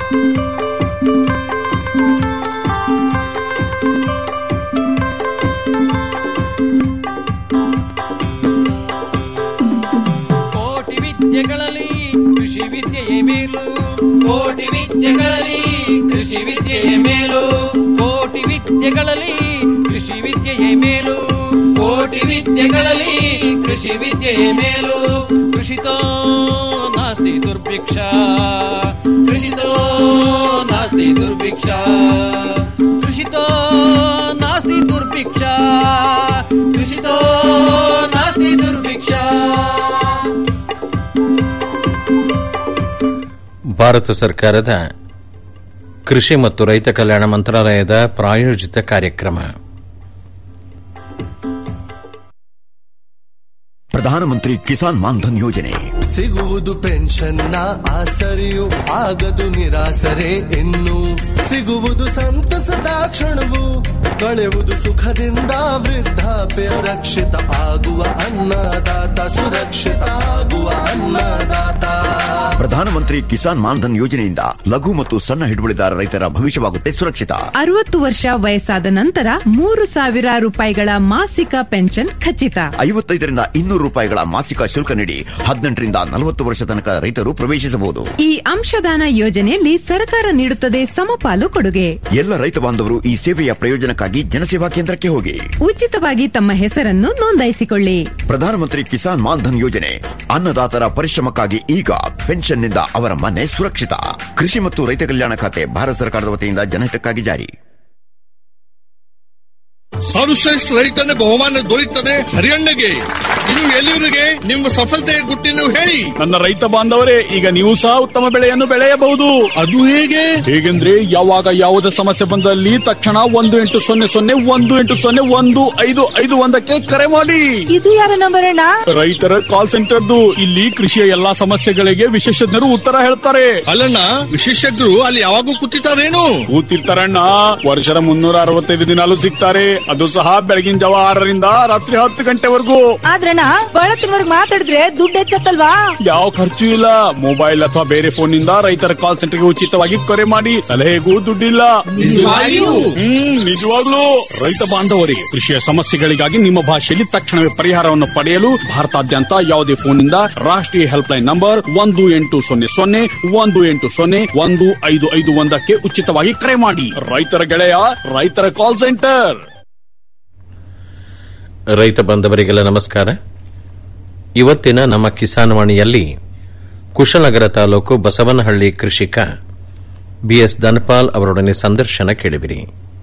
ಕೋಟಿ ವಿದ್ಯೆಗಳಲ್ಲಿ ಕೃಷಿ ವಿದ್ಯೆಯೇ ಮೇಲು ಕೋಟಿ ವಿದ್ಯೆಗಳಲ್ಲಿ ಕೃಷಿ ವಿದ್ಯೆಯೇ ಮೇಲು ಕೋಟಿ ವಿದ್ಯೆಗಳಲ್ಲಿ ಕೃಷಿ ವಿದ್ಯೆಯೇ ಮೇಲು ಕೋಟಿ ವಿದ್ಯೆಗಳಲ್ಲಿ ಕೃಷಿ ವಿದ್ಯೆಯೇ ಮೇಲು ಕೃಷಿತೋ ನಾಸ್ತಿ ದುರ್ಭಿಕ್ಷ ಕೃಷಿತೋ ನಾಸ್ತಿ ದುರ್ಭಿಕ್ಷ ಕೃಷಿತೋ ನಾಸ್ತಿ ದುರ್ಭಿಕ್ಷ ಕೃಷಿತೋ ನಾಸ್ತಿ ದುರ್ಭಿಕ್ಷ ಭಾರತ ಸರ್ಕಾರದ ಕೃಷಿ ಮತ್ತು ರೈತ ಕಲ್ಯಾಣ ಮಂತ್ರಾಲಯದ ಪ್ರಾಯೋಜಿತ ಕಾರ್ಯಕ್ರಮ ಪ್ರಧಾನಮಂತ್ರಿ ಕಿಸಾನ್ ಮಾನ್ಧನ್ ಯೋಜನೆ ಸಿಗುವುದು ಪೆನ್ಷನ್ನ ಆಸರೆಯು ಆಗದು ನಿರಾಸರೆ ಇನ್ನು ಸಿಗುವುದು ಸಂತಸದ ಕ್ಷಣವು ಕಳೆಯುವುದು ಸುಖದಿಂದ ವೃದ್ಧಾಪ್ಯ ರಕ್ಷಿತ ಆಗುವ ಅನ್ನದಾತ ಸುರಕ್ಷಿತ ಆಗುವ ಅನ್ನದಾತ ಪ್ರಧಾನಮಂತ್ರಿ ಕಿಸಾನ್ ಮಾನ್ಧನ್ ಯೋಜನೆಯಿಂದ ಲಘು ಮತ್ತು ಸಣ್ಣ ಹಿಡುವಳಿದಾರ ರೈತರ ಭವಿಷ್ಯವಾಗುತ್ತೆ ಸುರಕ್ಷಿತ ಅರವತ್ತು ವರ್ಷ ವಯಸ್ಸಾದ ನಂತರ ಮೂರು ಸಾವಿರ ರೂಪಾಯಿಗಳ ಮಾಸಿಕ ಪೆನ್ಷನ್ ಖಚಿತ ಐವತ್ತೈದರಿಂದ ಇನ್ನೂರು ರೂಪಾಯಿಗಳ ಮಾಸಿಕ ಶುಲ್ಕ ನೀಡಿ ಹದಿನೆಂಟರಿಂದ ನಲವತ್ತು ವರ್ಷ ತನಕ ರೈತರು ಪ್ರವೇಶಿಸಬಹುದು ಈ ಅಂಶದಾನ ಯೋಜನೆಯಲ್ಲಿ ಸರ್ಕಾರ ನೀಡುತ್ತದೆ ಸಮಪಾಲು ಕೊಡುಗೆ ಎಲ್ಲ ರೈತ ಬಾಂಧವರು ಈ ಸೇವೆಯ ಪ್ರಯೋಜನಕ್ಕಾಗಿ ಜನಸೇವಾ ಕೇಂದ್ರಕ್ಕೆ ಹೋಗಿ ಉಚಿತವಾಗಿ ತಮ್ಮ ಹೆಸರನ್ನು ನೋಂದಾಯಿಸಿಕೊಳ್ಳಿ ಪ್ರಧಾನಮಂತ್ರಿ ಕಿಸಾನ್ ಮಾನ್ಧನ್ ಯೋಜನೆ ಅನ್ನದಾತರ ಪರಿಶ್ರಮಕ್ಕಾಗಿ ಈಗ ಪೆನ್ಷನ್ನಿಂದ ಅವರ ಮನೆ ಸುರಕ್ಷಿತ ಕೃಷಿ ಮತ್ತು ರೈತ ಕಲ್ಯಾಣ ಖಾತೆ ಭಾರತ ಸರ್ಕಾರದ ವತಿಯಿಂದ ಜನಹಿತಕ್ಕಾಗಿ ಜಾರಿ ಸರ್ವಶ್ರೇಷ್ಠ ರೈತನ ಬಹುಮಾನ ದೊರೆಯುತ್ತದೆ ಹರಿಯಣ್ಣಗೆ ಇನ್ನು ಎಲ್ಲಿವರಿಗೆ ನಿಮ್ಮ ಸಫಲತೆಯ ಗುಟ್ಟಿನ ಹೇಳಿ ನನ್ನ ರೈತ ಬಾಂಧವರೇ ಈಗ ನೀವು ಸಹ ಉತ್ತಮ ಬೆಳೆಯನ್ನು ಬೆಳೆಯಬಹುದು ಅದು ಹೇಗೆ ಹೇಗೆಂದ್ರೆ ಯಾವಾಗ ಯಾವುದೇ ಸಮಸ್ಯೆ ಬಂದಲ್ಲಿ ತಕ್ಷಣ ಒಂದು ಎಂಟು ಸೊನ್ನೆ ಸೊನ್ನೆ ಒಂದು ಎಂಟು ಸೊನ್ನೆ ಒಂದು ಐದು ಐದು ಒಂದಕ್ಕೆ ಕರೆ ಮಾಡಿ ಇದು ಯಾರ ನಂಬರ್ ಅಣ್ಣ ರೈತರ ಕಾಲ್ ಸೆಂಟರ್ದು ಇಲ್ಲಿ ಕೃಷಿಯ ಎಲ್ಲಾ ಸಮಸ್ಯೆಗಳಿಗೆ ವಿಶೇಷಜ್ಞರು ಉತ್ತರ ಹೇಳ್ತಾರೆ ಅಲ್ಲಣ್ಣ ವಿಶೇಷಜ್ಞರು ಅಲ್ಲಿ ಯಾವಾಗೂ ಕೂತಿರ್ತಾರೇನು ಕೂತಿರ್ತಾರಣ್ಣ ವರ್ಷದ ಮುನ್ನೂರ ಅರವತ್ತೈದು ದಿನಾಲು ಸಿಗ್ತಾರೆ ಅದು ಸಹ ಬೆಳಗಿನ ಜಾವ ಆರರಿಂದ ರಾತ್ರಿ ಹತ್ತು ಗಂಟೆವರೆಗೂ ಆದ್ರಣ್ಣ ಬಹಳ ತಿನ್ವರ್ಗ್ ಮಾತಾಡಿದ್ರೆ ದುಡ್ಡು ಹೆಚ್ಚತ್ತಲ್ವಾ ಯಾವ ಖರ್ಚು ಇಲ್ಲ ಮೊಬೈಲ್ ಅಥವಾ ಬೇರೆ ಫೋನ್ ನಿಂದ ರೈತರ ಕಾಲ್ ಸೆಂಟರ್ಗೆ ಉಚಿತವಾಗಿ ಕರೆ ಮಾಡಿ ಸಲಹೆಗೂ ದುಡ್ಡಿಲ್ಲ ನಿಜವಾಗಿಯೂ? ಹ್ಮ್ ನಿಜವಾಗ್ಲೂ ರೈತ ಬಾಂಧವರಿಗೆ ಕೃಷಿಯ ಸಮಸ್ಯೆಗಳಿಗಾಗಿ ನಿಮ್ಮ ಭಾಷೆಯಲ್ಲಿ ತಕ್ಷಣವೇ ಪರಿಹಾರವನ್ನು ಪಡೆಯಲು ಭಾರತಾದ್ಯಂತ ಯಾವುದೇ ಫೋನ್ನಿಂದ ರಾಷ್ಟ್ರೀಯ ಹೆಲ್ಪ್ ಲೈನ್ ನಂಬರ್ ಒಂದು ಎಂಟು ಸೊನ್ನೆ ಸೊನ್ನೆ ಒಂದು ಎಂಟು ಸೊನ್ನೆ ಒಂದು ಐದು ಐದು ಒಂದಕ್ಕೆ ಉಚಿತವಾಗಿ ಕರೆ ಮಾಡಿ ರೈತರ ಗೆಳೆಯ ರೈತರ ಕಾಲ್ ಸೆಂಟರ್ ರೈತ ಬಾಂಧವರಿಗೆಲ್ಲ ನಮಸ್ಕಾರ ಇವತ್ತಿನ ನಮ್ಮ ಕಿಸಾನ್ ವಾಣಿಯಲ್ಲಿ ಕುಶನಗರ ತಾಲೂಕು ಬಸವನಹಳ್ಳಿ ಕೃಷಿಕ ಬಿಎಸ್ ಧನ್ಪಾಲ್ ಅವರೊಡನೆ ಸಂದರ್ಶನ ಕೇಳಿಬಿರಿ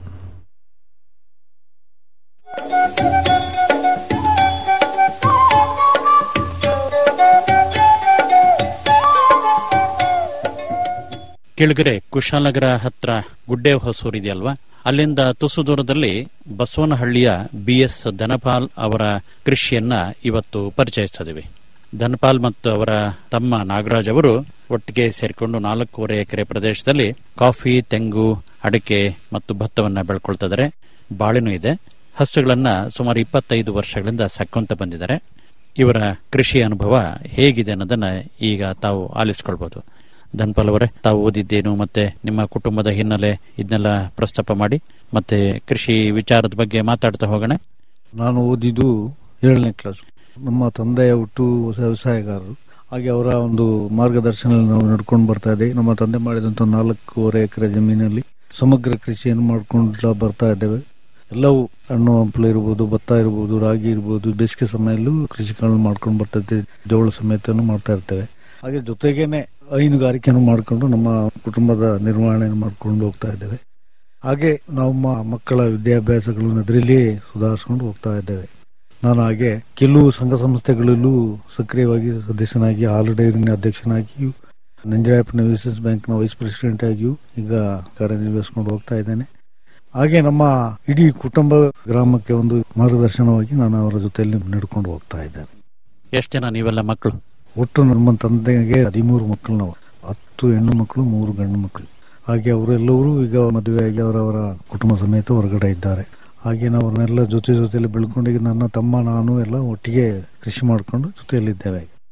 ಕೆಳಗರೆ ಕುಶಾಲನಗರ ಹತ್ರ ಗುಡ್ಡೆ ಹೊಸೂರು ಇದೆಯಲ್ವಾ ಅಲ್ಲಿಂದ ತುಸು ದೂರದಲ್ಲಿ ಬಸವನಹಳ್ಳಿಯ ಬಿಎಸ್ ಧನಪಾಲ್ ಅವರ ಕೃಷಿಯನ್ನ ಇವತ್ತು ಪರಿಚಯಿಸ್ತಿದ್ದೀವಿ ಧನಪಾಲ್ ಮತ್ತು ಅವರ ತಮ್ಮ ನಾಗರಾಜ್ ಅವರು ಒಟ್ಟಿಗೆ ಸೇರಿಕೊಂಡು ನಾಲ್ಕೂವರೆ ಎಕರೆ ಪ್ರದೇಶದಲ್ಲಿ ಕಾಫಿ ತೆಂಗು ಅಡಿಕೆ ಮತ್ತು ಭತ್ತವನ್ನ ಬೆಳ್ಕೊಳ್ತಿದ್ದಾರೆ ಬಾಳೆನೂ ಇದೆ ಹಸುಗಳನ್ನ ಸುಮಾರು ಇಪ್ಪತ್ತೈದು ವರ್ಷಗಳಿಂದ ಸಾಕೊಂತ ಬಂದಿದ್ದಾರೆ ಇವರ ಕೃಷಿ ಅನುಭವ ಹೇಗಿದೆ ಅನ್ನೋದನ್ನ ಈಗ ತಾವು ಆಲಿಸ್ಕೊಳ್ಬಹುದು ಧನ್ಪಾಲ್ ಅವರೇ ತಾವು ಓದಿದ್ದೇನು ಮತ್ತೆ ನಿಮ್ಮ ಕುಟುಂಬದ ಹಿನ್ನೆಲೆ ಇದನ್ನೆಲ್ಲ ಪ್ರಸ್ತಾಪ ಮಾಡಿ ಮತ್ತೆ ಕೃಷಿ ವಿಚಾರದ ಬಗ್ಗೆ ಮಾತಾಡ್ತಾ ಹೋಗೋಣ ನಾನು ಓದಿದ್ದು ಏಳನೇ ಕ್ಲಾಸ್ ನಮ್ಮ ತಂದೆಯ ಹುಟ್ಟು ವ್ಯವಸಾಯಗಾರರು ಹಾಗೆ ಅವರ ಒಂದು ಮಾರ್ಗದರ್ಶನದಲ್ಲಿ ನಾವು ನಡ್ಕೊಂಡು ಬರ್ತಾ ಇದ್ದೇವೆ ನಮ್ಮ ತಂದೆ ಮಾಡಿದಂತ ನಾಲ್ಕೂವರೆ ಎಕರೆ ಜಮೀನಲ್ಲಿ ಸಮಗ್ರ ಕೃಷಿಯನ್ನು ಮಾಡ್ಕೊಂಡು ಬರ್ತಾ ಇದ್ದೇವೆ ಎಲ್ಲವೂ ಹಣ್ಣು ಹಂಪಲು ಇರ್ಬೋದು ಭತ್ತ ಇರ್ಬೋದು ರಾಗಿ ಇರ್ಬೋದು ಬೇಸಿಗೆ ಸಮಯದಲ್ಲೂ ಕೃಷಿಗಳನ್ನು ಮಾಡ್ಕೊಂಡು ಬರ್ತಾ ಇದ್ದೇವೆ ಜೋಳ ಸಮೇತನು ಮಾಡ್ತಾ ಇರ್ತೇವೆ ಹಾಗೆ ಜೊತೆಗೇನೆ ಹೈನುಗಾರಿಕೆಯನ್ನು ಮಾಡಿಕೊಂಡು ನಮ್ಮ ಕುಟುಂಬದ ನಿರ್ವಹಣೆಯನ್ನು ಮಾಡ್ಕೊಂಡು ಹೋಗ್ತಾ ಇದ್ದೇವೆ ಹಾಗೆ ನಮ್ಮ ಮಕ್ಕಳ ವಿದ್ಯಾಭ್ಯಾಸಗಳನ್ನು ಅದರಲ್ಲಿಯೇ ಸುಧಾರಿಸಿಕೊಂಡು ಹೋಗ್ತಾ ಇದ್ದೇವೆ ನಾನು ಹಾಗೆ ಕೆಲವು ಸಂಘ ಸಂಸ್ಥೆಗಳಲ್ಲೂ ಸಕ್ರಿಯವಾಗಿ ಸದಸ್ಯನಾಗಿ ಹಾಲು ಡೈರಿನ ಅಧ್ಯಕ್ಷನಾಗಿಯೂ ನಂಜರಾಯಪಟ್ಟಣ ವಿಸಿಸ್ ಬ್ಯಾಂಕ್ನ ವೈಸ್ ಪ್ರೆಸಿಡೆಂಟ್ ಆಗಿಯೂ ಈಗ ಕಾರ್ಯನಿರ್ವಹಿಸಿಕೊಂಡು ಹೋಗ್ತಾ ಇದ್ದೇನೆ ಹಾಗೆ ನಮ್ಮ ಇಡೀ ಕುಟುಂಬ ಗ್ರಾಮಕ್ಕೆ ಒಂದು ಮಾರ್ಗದರ್ಶನವಾಗಿ ನಾನು ಅವರ ಜೊತೆಯಲ್ಲಿ ನಡ್ಕೊಂಡು ಹೋಗ್ತಾ ಇದ್ದೇನೆ ಎಷ್ಟು ಜನ ನೀವೆಲ್ಲ ಮಕ್ಕಳು ಒಟ್ಟು ನಮ್ಮ ತಂದೆಗೆ ಹದಿಮೂರು ಮಕ್ಕಳು ನಾವು ಹತ್ತು ಹೆಣ್ಣು ಮಕ್ಕಳು ಮೂರು ಗಂಡು ಮಕ್ಕಳು ಹಾಗೆ ಅವರೆಲ್ಲರೂ ಈಗ ಮದುವೆಯಾಗಿ ಅವರವರ ಕುಟುಂಬ ಸಮೇತ ಹೊರಗಡೆ ಇದ್ದಾರೆ ಹಾಗೆ ನಾವು ಅವ್ರನ್ನೆಲ್ಲ ಜೊತೆ ಜೊತೆಯಲ್ಲಿ ಬೆಳ್ಕೊಂಡು ಈಗ ನನ್ನ ತಮ್ಮ ನಾನು ಎಲ್ಲ ಒಟ್ಟಿಗೆ ಕೃಷಿ ಮಾಡಿಕೊಂಡು ಜೊತೆಯಲ್ಲಿದ್ದೇವೆ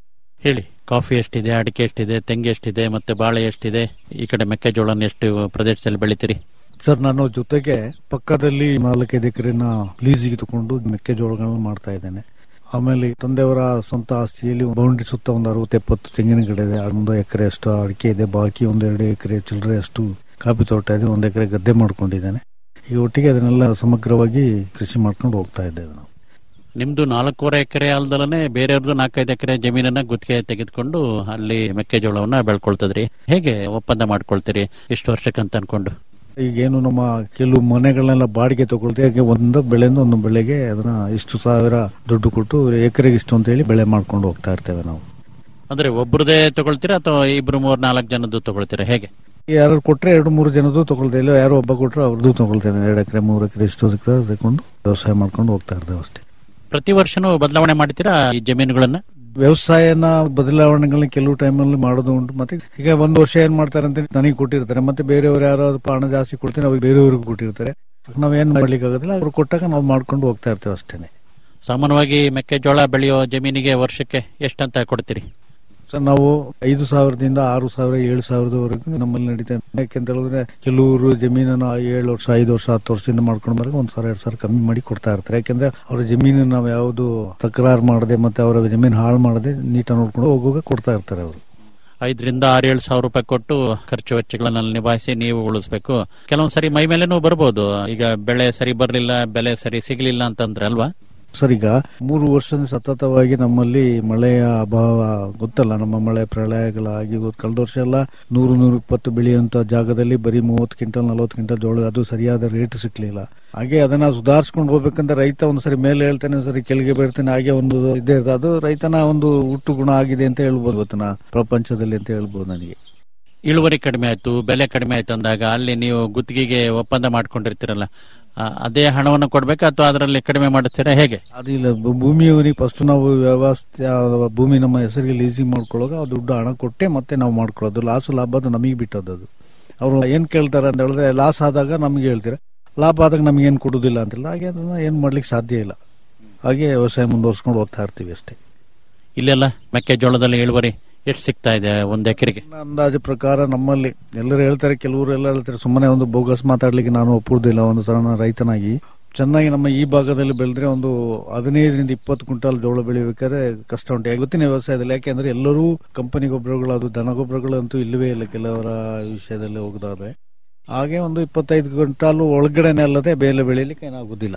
ಹೇಳಿ ಕಾಫಿ ಎಷ್ಟಿದೆ ಅಡಿಕೆ ಎಷ್ಟಿದೆ ತೆಂಗು ಎಷ್ಟಿದೆ ಮತ್ತೆ ಬಾಳೆ ಎಷ್ಟಿದೆ ಈ ಕಡೆ ಮೆಕ್ಕೆಜೋಳನ ಎಷ್ಟು ಪ್ರದೇಶದಲ್ಲಿ ಬೆಳಿತೀರಿ ಸರ್ ನಾನು ಜೊತೆಗೆ ಪಕ್ಕದಲ್ಲಿ ನಾಲ್ಕೈದು ಎಕರೆನ ಲೀಸಿಗೆ ತಗೊಂಡು ಮೆಕ್ಕೆಜೋಳಗಳನ್ನ ಮಾಡ್ತಾ ಇದ್ದೇನೆ ಆಮೇಲೆ ತಂದೆಯವರ ಸ್ವಂತ ಆಸ್ತಿಯಲ್ಲಿ ಬೌಂಡ್ರಿ ಸುತ್ತ ಒಂದು ಅರವತ್ತು ಎಪ್ಪತ್ತು ತೆಂಗಿನ ಗಿಡ ಇದೆ ಒಂದು ಎಕರೆ ಅಷ್ಟು ಅಡಿಕೆ ಇದೆ ಬಾಕಿ ಒಂದು ಎರಡು ಎಕರೆ ಚಿಲ್ಲರೆ ಅಷ್ಟು ಕಾಫಿ ತೋಟ ಇದೆ ಒಂದು ಎಕರೆ ಗದ್ದೆ ಮಾಡ್ಕೊಂಡಿದ್ದೇನೆ ಈಗ ಒಟ್ಟಿಗೆ ಅದನ್ನೆಲ್ಲ ಸಮಗ್ರವಾಗಿ ಕೃಷಿ ಮಾಡ್ಕೊಂಡು ಹೋಗ್ತಾ ಇದ್ದೇವೆ ನಾವು ನಿಮ್ದು ನಾಲ್ಕೂವರೆ ಎಕರೆ ಅಲ್ದಲನೆ ಬೇರೆಯವ್ರದ್ದು ನಾಲ್ಕೈದು ಎಕರೆ ಜಮೀನನ್ನ ಗುತ್ತಿಗೆ ತೆಗೆದುಕೊಂಡು ಅಲ್ಲಿ ಮೆಕ್ಕೆಜೋಳವನ್ನ ಬೆಳ್ಕೊಳ್ತದ್ರಿ ಹೇಗೆ ಒಪ್ಪಂದ ಮಾಡ್ಕೊಳ್ತೀರಿ ಇಷ್ಟು ವರ್ಷಕ್ಕಂತ ಅನ್ಕೊಂಡು ಈಗೇನು ನಮ್ಮ ಕೆಲವು ಮನೆಗಳನ್ನೆಲ್ಲ ಬಾಡಿಗೆ ತಗೊಳ್ತೀವಿ ಹಾಗೆ ಒಂದು ಬೆಳೆಯಿಂದ ಒಂದು ಬೆಳೆಗೆ ಅದನ್ನ ಇಷ್ಟು ಸಾವಿರ ದುಡ್ಡು ಕೊಟ್ಟು ಎಕರೆಗೆ ಇಷ್ಟು ಅಂತ ಹೇಳಿ ಬೆಳೆ ಮಾಡ್ಕೊಂಡು ಹೋಗ್ತಾ ಇರ್ತೇವೆ ನಾವು ಅಂದ್ರೆ ಒಬ್ಬರದೇ ತಗೊಳ್ತೀರಾ ಅಥವಾ ಇಬ್ರು ಮೂರ್ ನಾಲ್ಕು ಜನದ್ದು ತಗೊಳ್ತೀರಾ ಹೇಗೆ ಯಾರು ಕೊಟ್ರೆ ಎರಡು ಮೂರು ಜನದ್ದು ತಗೊಳ್ತಾ ಇಲ್ಲ ಯಾರೋ ಒಬ್ಬ ಕೊಟ್ರೆ ಅವ್ರದ್ದು ತಗೊಳ್ತೇವೆ ಎರಡು ಎಕರೆ ಮೂರು ಎಕರೆ ಇಷ್ಟು ಸಿಗ್ತದೆ ತಗೊಂಡು ವ್ಯವಸಾಯ ಮಾಡ್ಕೊಂಡು ಹೋಗ್ತಾ ಇರ್ತೇವೆ ಅಷ್ಟೇ ಪ್ರತಿ ವರ್ಷನೂ ಬದಲಾವಣೆ ಮಾಡ್ತೀರಾ ಈ ಜಮೀನುಗಳನ್ನ ವ್ಯವಸಾಯನ ಬದಲಾವಣೆಗಳನ್ನ ಕೆಲವು ಟೈಮಲ್ಲಿ ಮಾಡೋದು ಉಂಟು ಮತ್ತೆ ಈಗ ಒಂದು ವರ್ಷ ಏನ್ ಮಾಡ್ತಾರೆ ಅಂತ ನನಗೆ ಕೊಟ್ಟಿರ್ತಾರೆ ಮತ್ತೆ ಬೇರೆಯವರು ಯಾರೋ ಹಣ ಜಾಸ್ತಿ ಕೊಡ್ತಾರೆ ಅವ್ರಿಗೆ ಬೇರೆಯವ್ರಿಗೆ ಕೊಟ್ಟಿರ್ತಾರೆ ನಾವೇನ್ ಮಾಡ್ಲಿಕ್ಕೆ ಆಗೋದಿಲ್ಲ ಅವ್ರು ಕೊಟ್ಟಾಗ ನಾವು ಮಾಡ್ಕೊಂಡು ಹೋಗ್ತಾ ಇರ್ತೇವೆ ಅಷ್ಟೇನೆ ಸಾಮಾನ್ಯವಾಗಿ ಮೆಕ್ಕೆಜೋಳ ಬೆಳೆಯೋ ಜಮೀನಿಗೆ ವರ್ಷಕ್ಕೆ ಎಷ್ಟಂತ ಕೊಡ್ತೀರಿ ಸರ್ ನಾವು ಐದು ಸಾವಿರದಿಂದ ಆರು ಸಾವಿರ ಏಳು ಸಾವಿರದವರೆಗೂ ನಮ್ಮಲ್ಲಿ ನಡೀತಾ ಇದೆ ಯಾಕೆಂತ ಹೇಳಿದ್ರೆ ಕೆಲವರು ಜಮೀನನ್ನು ಏಳು ವರ್ಷ ಐದು ವರ್ಷ ಹತ್ತು ವರ್ಷದಿಂದ ಮಾಡ್ಕೊಂಡು ಬರೋ ಒಂದ್ ಸಾವಿರ ಎರಡು ಸಾವಿರ ಕಮ್ಮಿ ಮಾಡಿ ಕೊಡ್ತಾ ಇರ್ತಾರೆ ಯಾಕೆಂದ್ರೆ ಅವರ ಜಮೀನು ನಾವು ಯಾವುದು ತಕರಾರು ಮಾಡದೆ ಮತ್ತೆ ಅವರ ಜಮೀನು ಹಾಳು ಮಾಡದೆ ನೀಟಾಗಿ ನೋಡ್ಕೊಂಡು ಹೋಗುವಾಗ ಕೊಡ್ತಾ ಇರ್ತಾರೆ ಅವರು ಐದರಿಂದ ಆರು ಏಳು ಸಾವಿರ ರೂಪಾಯಿ ಕೊಟ್ಟು ಖರ್ಚು ವೆಚ್ಚಗಳನ್ನ ನಿಭಾಯಿಸಿ ನೀವು ಉಳಿಸ್ಬೇಕು ಕೆಲವೊಂದ್ ಸರಿ ಮೈ ಮೇಲೆನೂ ಬರ್ಬೋದು ಈಗ ಬೆಳೆ ಸರಿ ಬರ್ಲಿಲ್ಲ ಬೆಲೆ ಸರಿ ಸಿಗ್ಲಿಲ್ಲ ಅಂತಂದ್ರೆ ಅಲ್ವಾ ಸರ್ ಈಗ ಮೂರು ವರ್ಷದ ಸತತವಾಗಿ ನಮ್ಮಲ್ಲಿ ಮಳೆಯ ಅಭಾವ ಗೊತ್ತಲ್ಲ ನಮ್ಮ ಮಳೆ ಪ್ರಳಯಗಳಾಗಿ ಗೊತ್ತು. ಕಳೆದ ವರ್ಷ ಎಲ್ಲ ನೂರು ನೂರ ಇಪ್ಪತ್ತು ಬೆಳೆಯುವಂತ ಜಾಗದಲ್ಲಿ ಬರೀ ಮೂವತ್ತು ಕ್ವಿಂಟಲ್ ನಲವತ್ತು ಕ್ವಿಂಟಲ್ ಜೋಳ ಅದು ಸರಿಯಾದ ರೇಟ್ ಸಿಕ್ಲಿಲ್ಲ ಹಾಗೆ ಅದನ್ನ ಸುಧಾರಿಸ್ಕೊಂಡು ಹೋಗ್ಬೇಕಂದ್ರೆ ರೈತ ಒಂದು ಸರಿ ಮೇಲೆ ಹೇಳ್ತಾನೆ ಸರಿ ಕೆಳಗೆ ಬೀಳ್ತಾನೆ ಹಾಗೆ ಒಂದು ಇದೇ ಇರ್ತದೆ ಅದು ರೈತನ ಒಂದು ಹುಟ್ಟು ಗುಣ ಆಗಿದೆ ಅಂತ ಹೇಳ್ಬೋದು ಇವತ್ತಿನ ಪ್ರಪಂಚದಲ್ಲಿ ಅಂತ ಹೇಳ್ಬೋದು ನನಗೆ ಇಳುವರಿ ಕಡಿಮೆ ಆಯ್ತು ಬೆಲೆ ಕಡಿಮೆ ಆಯ್ತು ಅಂದಾಗ ಅಲ್ಲಿ ನೀವು ಗುತ್ತಿಗೆಗೆ ಒಪ್ಪಂದ ಮಾಡ್ಕೊಂಡಿರ್ತೀರಲ್ಲ ಆ, ಅದೇ ಹಣವನ್ನು ಕೊಡ್ಬೇಕಾ ಅಥವಾ ಅದರಲ್ಲಿ ಕಡಿಮೆ ಮಾಡಿಸ್ತೀರಾ ಹೇಗೆ ಅದಿಲ್ಲ ಭೂ- ಭೂಮಿಯವರಿಗೆ ಫಸ್ಟ್ ನಾವು ವ್ಯವಸ್ಥೆ ಆ ಭೂಮಿ ನಮ್ಮ ಹೆಸರಿಗೆ ಲೀಸಿಂಗ್ ಮಾಡ್ಕೊಳ್ಳೋವಾಗ ಆ ದುಡ್ಡು ಹಣ ಕೊಟ್ಟೆ ಮತ್ತೆ ನಾವು ಮಾಡ್ಕೊಳ್ಳೋದು ಲಾಸ್ ಲಾಭ ಅದು ನಮಗೆ ಬಿಟ್ಟದ್ದು ಅದು ಅವರು ಏನ್ ಕೇಳ್ತಾರೆ ಅಂತ ಹೇಳಿದ್ರೆ ಲಾಸ್ ಆದಾಗ ನಮಗೆ ಹೇಳ್ತೀರಾ ಲಾಭ ಆದಾಗ ನಮ್ಗೆ ಏನ್ ಕೊಡುದಿಲ್ಲ ಅಂತಿಲ್ಲ ಹಾಗೆ ಅದನ್ನ ಏನ್ ಮಾಡ್ಲಿಕ್ಕೆ ಸಾಧ್ಯ ಇಲ್ಲ ಹಾಗೆ ವ್ಯವಸಾಯ ಮುಂದುವರ್ಸ್ಕೊಂಡು ಹೋಗ್ತಾ ಇರ್ತೀವಿ ಅಷ್ಟೇ ಇಲ್ಲೆಲ್ಲ ಮೆಕ್ಕೆಜೋಳದಲ್ಲಿ ಇಳುವರಿ ಎಷ್ಟು ಸಿಗ್ತಾ ಇದೆ ಒಂದ್ ಎಕರೆಗೆ ನನ್ನ ಅಂದಾಜು ಪ್ರಕಾರ ನಮ್ಮಲ್ಲಿ ಎಲ್ಲರೂ ಹೇಳ್ತಾರೆ ಕೆಲವರು ಎಲ್ಲ ಹೇಳ್ತಾರೆ ಸುಮ್ಮನೆ ಒಂದು ಬೋಗಸ್ ಮಾತಾಡ್ಲಿಕ್ಕೆ ನಾನು ಒಪ್ಪುವುದಿಲ್ಲ ಒಂದು ಸಣ್ಣ ರೈತನಾಗಿ ಚೆನ್ನಾಗಿ ನಮ್ಮ ಈ ಭಾಗದಲ್ಲಿ ಬೆಳೆದ್ರೆ ಒಂದು ಹದಿನೈದರಿಂದ ಇಪ್ಪತ್ತು ಕ್ವಿಂಟಾಲ್ ಜೋಳ ಬೆಳಿಬೇಕಾದ್ರೆ ಕಷ್ಟ ಉಂಟು ಇವತ್ತಿನ ವ್ಯವಸಾಯದಲ್ಲಿ ಯಾಕೆಂದ್ರೆ ಎಲ್ಲರೂ ಕಂಪನಿ ಗೊಬ್ಬರಗಳು ಅದು ದನ ಗೊಬ್ಬರಗಳು ಅಂತೂ ಇಲ್ಲವೇ ಇಲ್ಲ ಕೆಲವರ ವಿಷಯದಲ್ಲಿ ಹೋಗದಾದ್ರೆ ಹಾಗೆ ಒಂದು ಇಪ್ಪತ್ತೈದು ಕ್ವಿಂಟಾಲ್ ಒಳಗಡೆನೆ ಅಲ್ಲದೆ ಬೇಲೆ ಬೆಳಿಲಿಕ್ಕೆ ಏನಾಗುದಿಲ್ಲ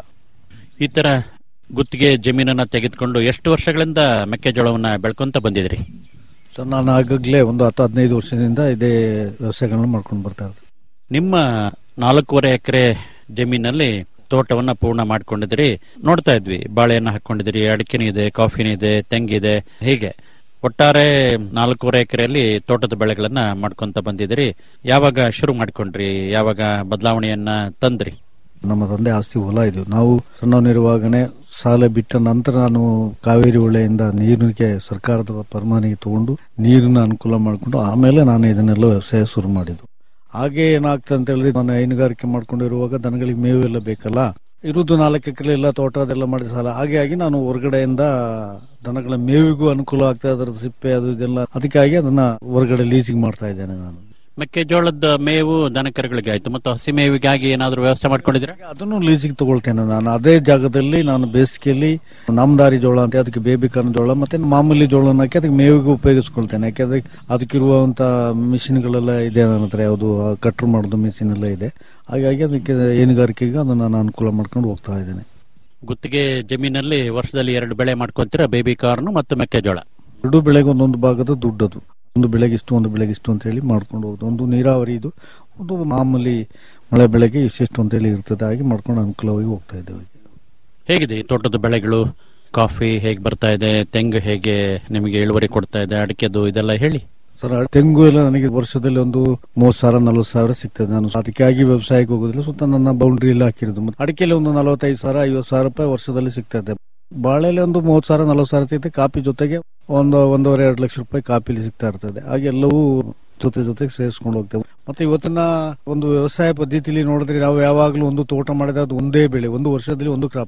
ಈ ತರ ಗುತ್ತಿಗೆ ಜಮೀನನ್ನ ತೆಗೆದುಕೊಂಡು ಎಷ್ಟು ವರ್ಷಗಳಿಂದ ಮೆಕ್ಕೆಜೋಳವನ್ನ ಬೆಳ್ಕೊಂತ ಬಂದಿದ್ರಿ ಸೊ ನಾನು ಆಗಾಗ್ಲೇ ಒಂದು ಹತ್ತು ಹದಿನೈದು ವರ್ಷದಿಂದ ಇದೇ ವ್ಯವಸಾಯಗಳನ್ನ ಮಾಡ್ಕೊಂಡು ಬರ್ತಾ ಇರ್ತೀನಿ ನಿಮ್ಮ ನಾಲ್ಕೂವರೆ ಎಕರೆ ಜಮೀನಲ್ಲಿ ತೋಟವನ್ನ ಪೂರ್ಣ ಮಾಡ್ಕೊಂಡಿದ್ರಿ ನೋಡ್ತಾ ಇದ್ವಿ ಬಾಳೆಯನ್ನ ಹಾಕೊಂಡಿದ್ರಿ ಅಡಿಕೆನೂ ಇದೆ ಕಾಫಿನೂ ಇದೆ ತೆಂಗಿದೆ ಹೀಗೆ ಒಟ್ಟಾರೆ ನಾಲ್ಕೂವರೆ ಎಕರೆಯಲ್ಲಿ ತೋಟದ ಬೆಳೆಗಳನ್ನ ಮಾಡ್ಕೊಂತ ಬಂದಿದ್ರಿ ಯಾವಾಗ ಶುರು ಮಾಡ್ಕೊಂಡ್ರಿ ಯಾವಾಗ ಬದಲಾವಣೆಯನ್ನ ತಂದ್ರಿ ನಮ್ಮ ತಂದೆ ಆಸ್ತಿ ಹೊಲ ಇದು ನಾವು ಸಣ್ಣವನಿರುವಾಗನೇ ಸಾಲ ಬಿಟ್ಟ ನಂತರ ನಾನು ಕಾವೇರಿ ಹೊಳೆಯಿಂದ ನೀರಿಗೆ ಸರ್ಕಾರದ ಪರಮಾನಿಗೆ ತಗೊಂಡು ನೀರಿನ ಅನುಕೂಲ ಮಾಡಿಕೊಂಡು ಆಮೇಲೆ ನಾನು ಇದನ್ನೆಲ್ಲ ವ್ಯವಸಾಯ ಶುರು ಮಾಡಿದ್ದು ಹಾಗೆ ಏನಾಗ್ತದೆ ಅಂತ ಹೇಳಿದ್ರೆ ನಾನು ಹೈನುಗಾರಿಕೆ ಮಾಡ್ಕೊಂಡಿರುವಾಗ ದನಗಳಿಗೆ ಮೇವು ಎಲ್ಲ ಬೇಕಲ್ಲ ಇರುವುದು ನಾಲ್ಕು ಎಕರೆ ಎಲ್ಲ ತೋಟ ಅದೆಲ್ಲ ಮಾಡಿ ಸಾಲ ಹಾಗೆ ಆಗಿ ನಾನು ಹೊರಗಡೆಯಿಂದ ದನಗಳ ಮೇವಿಗೂ ಅನುಕೂಲ ಆಗ್ತದೆ ಅದರ ಸಿಪ್ಪೆ ಅದು ಇದೆಲ್ಲ ಅದಕ್ಕಾಗಿ ಅದನ್ನ ಹೊರಗಡೆ ಲೀಸಿಂಗ್ ಮಾಡ್ತಾ ಇದ್ದೇನೆ ನಾನು ಮೆಕ್ಕೆಜೋಳದ ಮೇವು ದನಕರುಗಳಿಗೆ ಆಯ್ತು ಮತ್ತು ಹಸಿ ಮೇವಿಗಾಗಿ ಏನಾದ್ರೂ ವ್ಯವಸ್ಥೆ ಮಾಡ್ಕೊಂಡಿದ್ರೆ ಅದನ್ನು ಲೀಸಿಗೆ ತಗೊಳ್ತೇನೆ ನಾನು ಅದೇ ಜಾಗದಲ್ಲಿ ನಾನು ಬೇಸಿಗೆಯಲ್ಲಿ ನಾಮದಾರಿ ಜೋಳ ಅಂತ ಅದಕ್ಕೆ ಬೇಬಿಕಾರ್ನ್ ಜೋಳ ಮತ್ತೆ ಮಾಮೂಲಿ ಜೋಳನ ಹಾಕಿ ಅದಕ್ಕೆ ಮೇವಿಗೆ ಉಪಯೋಗಿಸ್ಕೊಳ್ತೇನೆ ಯಾಕೆಂದ್ರೆ ಅದಕ್ಕಿರುವಂತ ಮಿಷಿನ್ಗಳೆಲ್ಲ ಇದೆ ನನ್ನ ಹತ್ರ ಯಾವುದು ಕಟ್ರು ಮಾಡೋದು ಮಿಷಿನ್ ಎಲ್ಲ ಇದೆ ಹಾಗಾಗಿ ಅದಕ್ಕೆ ಹೈನುಗಾರಿಕೆಗೆ ಅದನ್ನ ನಾನು ಅನುಕೂಲ ಮಾಡ್ಕೊಂಡು ಹೋಗ್ತಾ ಇದ್ದೇನೆ ಗುತ್ತಿಗೆ ಜಮೀನಲ್ಲಿ ವರ್ಷದಲ್ಲಿ ಎರಡು ಬೆಳೆ ಮಾಡ್ಕೊಂತೀರಾ ಬೇಬಿ ಕಾರ್ನ್ ಮತ್ತು ಮೆಕ್ಕೆಜೋಳ ಎರಡು ಬೆಳೆಗೆ ಒಂದೊಂದು ಭಾಗದ ದುಡ್ಡದು ಒಂದು ಬೆಳೆಗೆ ಇಷ್ಟು ಒಂದು ಬೆಳೆಗೆ ಇಷ್ಟು ಅಂತ ಹೇಳಿ ಮಾಡ್ಕೊಂಡು ಹೋಗುದು ಒಂದು ನೀರಾವರಿ ಇದು ಒಂದು ಮಾಮೂಲಿ ಮಳೆ ಬೆಳೆಗೆ ಇಷ್ಟಿಷ್ಟು ಅಂತ ಹೇಳಿ ಇರ್ತದೆ ಹಾಗೆ ಮಾಡ್ಕೊಂಡು ಅನುಕೂಲವಾಗಿ ಹೋಗ್ತಾ ಇದ್ದೇವೆ ಹೇಗಿದೆ ಈ ತೋಟದ ಬೆಳೆಗಳು ಕಾಫಿ ಹೇಗೆ ಬರ್ತಾ ಇದೆ ತೆಂಗು ಹೇಗೆ ನಿಮಗೆ ಇಳುವರಿ ಕೊಡ್ತಾ ಇದೆ ಅಡಿಕೆದು ಇದೆಲ್ಲ ಹೇಳಿ ಸರ್ ತೆಂಗು ಎಲ್ಲ ನನಗೆ ವರ್ಷದಲ್ಲಿ ಒಂದು ಮೂವತ್ ಸಾವಿರ ನಲ್ವತ್ತು ಸಾವಿರ ಸಿಗ್ತದೆ ನಾನು ಅದಕ್ಕಾಗಿ ವ್ಯವಸಾಯಕ್ಕೆ ಹೋಗೋದಿಲ್ಲ ಸುತ್ತ ನನ್ನ ಬೌಂಡ್ರಿ ಎಲ್ಲ ಹಾಕಿರೋದು ಮತ್ತೆ ಅಡಿಕೆಲಿ ಒಂದು ನಲವತ್ತೈದು ಸಾವಿರ ಐವತ್ತು ಸಾವಿರ ರೂಪಾಯಿ ವರ್ಷದಲ್ಲಿ ಸಿಗ್ತದೆ ಬಾಳೆಲೆ ಒಂದು ಮೂವತ್ ಸಾವಿರ ನಲವತ್ತು ಸಾವಿರ ಸಿಗುತ್ತೆ ಕಾಫಿ ಜೊತೆಗೆ ಒಂದು ಒಂದೂವರೆ ಎರಡು ಲಕ್ಷ ರೂಪಾಯಿ ಕಾಪಿಲಿ ಸಿಗ್ತಾ ಇರ್ತದೆ ಹಾಗೆ ಎಲ್ಲವೂ ಜೊತೆ ಜೊತೆಗೆ ಸೇರಿಸ್ಕೊಂಡು ಹೋಗ್ತೇವೆ ಮತ್ತೆ ಇವತ್ತಿನ ಒಂದು ವ್ಯವಸಾಯ ಪದ್ಧತಿಲಿ ನೋಡಿದ್ರೆ ನಾವು ಯಾವಾಗಲೂ ಒಂದು ತೋಟ ಮಾಡಿದ್ರೆ ಅದು ಒಂದೇ ಬೆಳೆ ಒಂದು ವರ್ಷದಲ್ಲಿ ಒಂದು ಕ್ರಾಪ್ ಅದು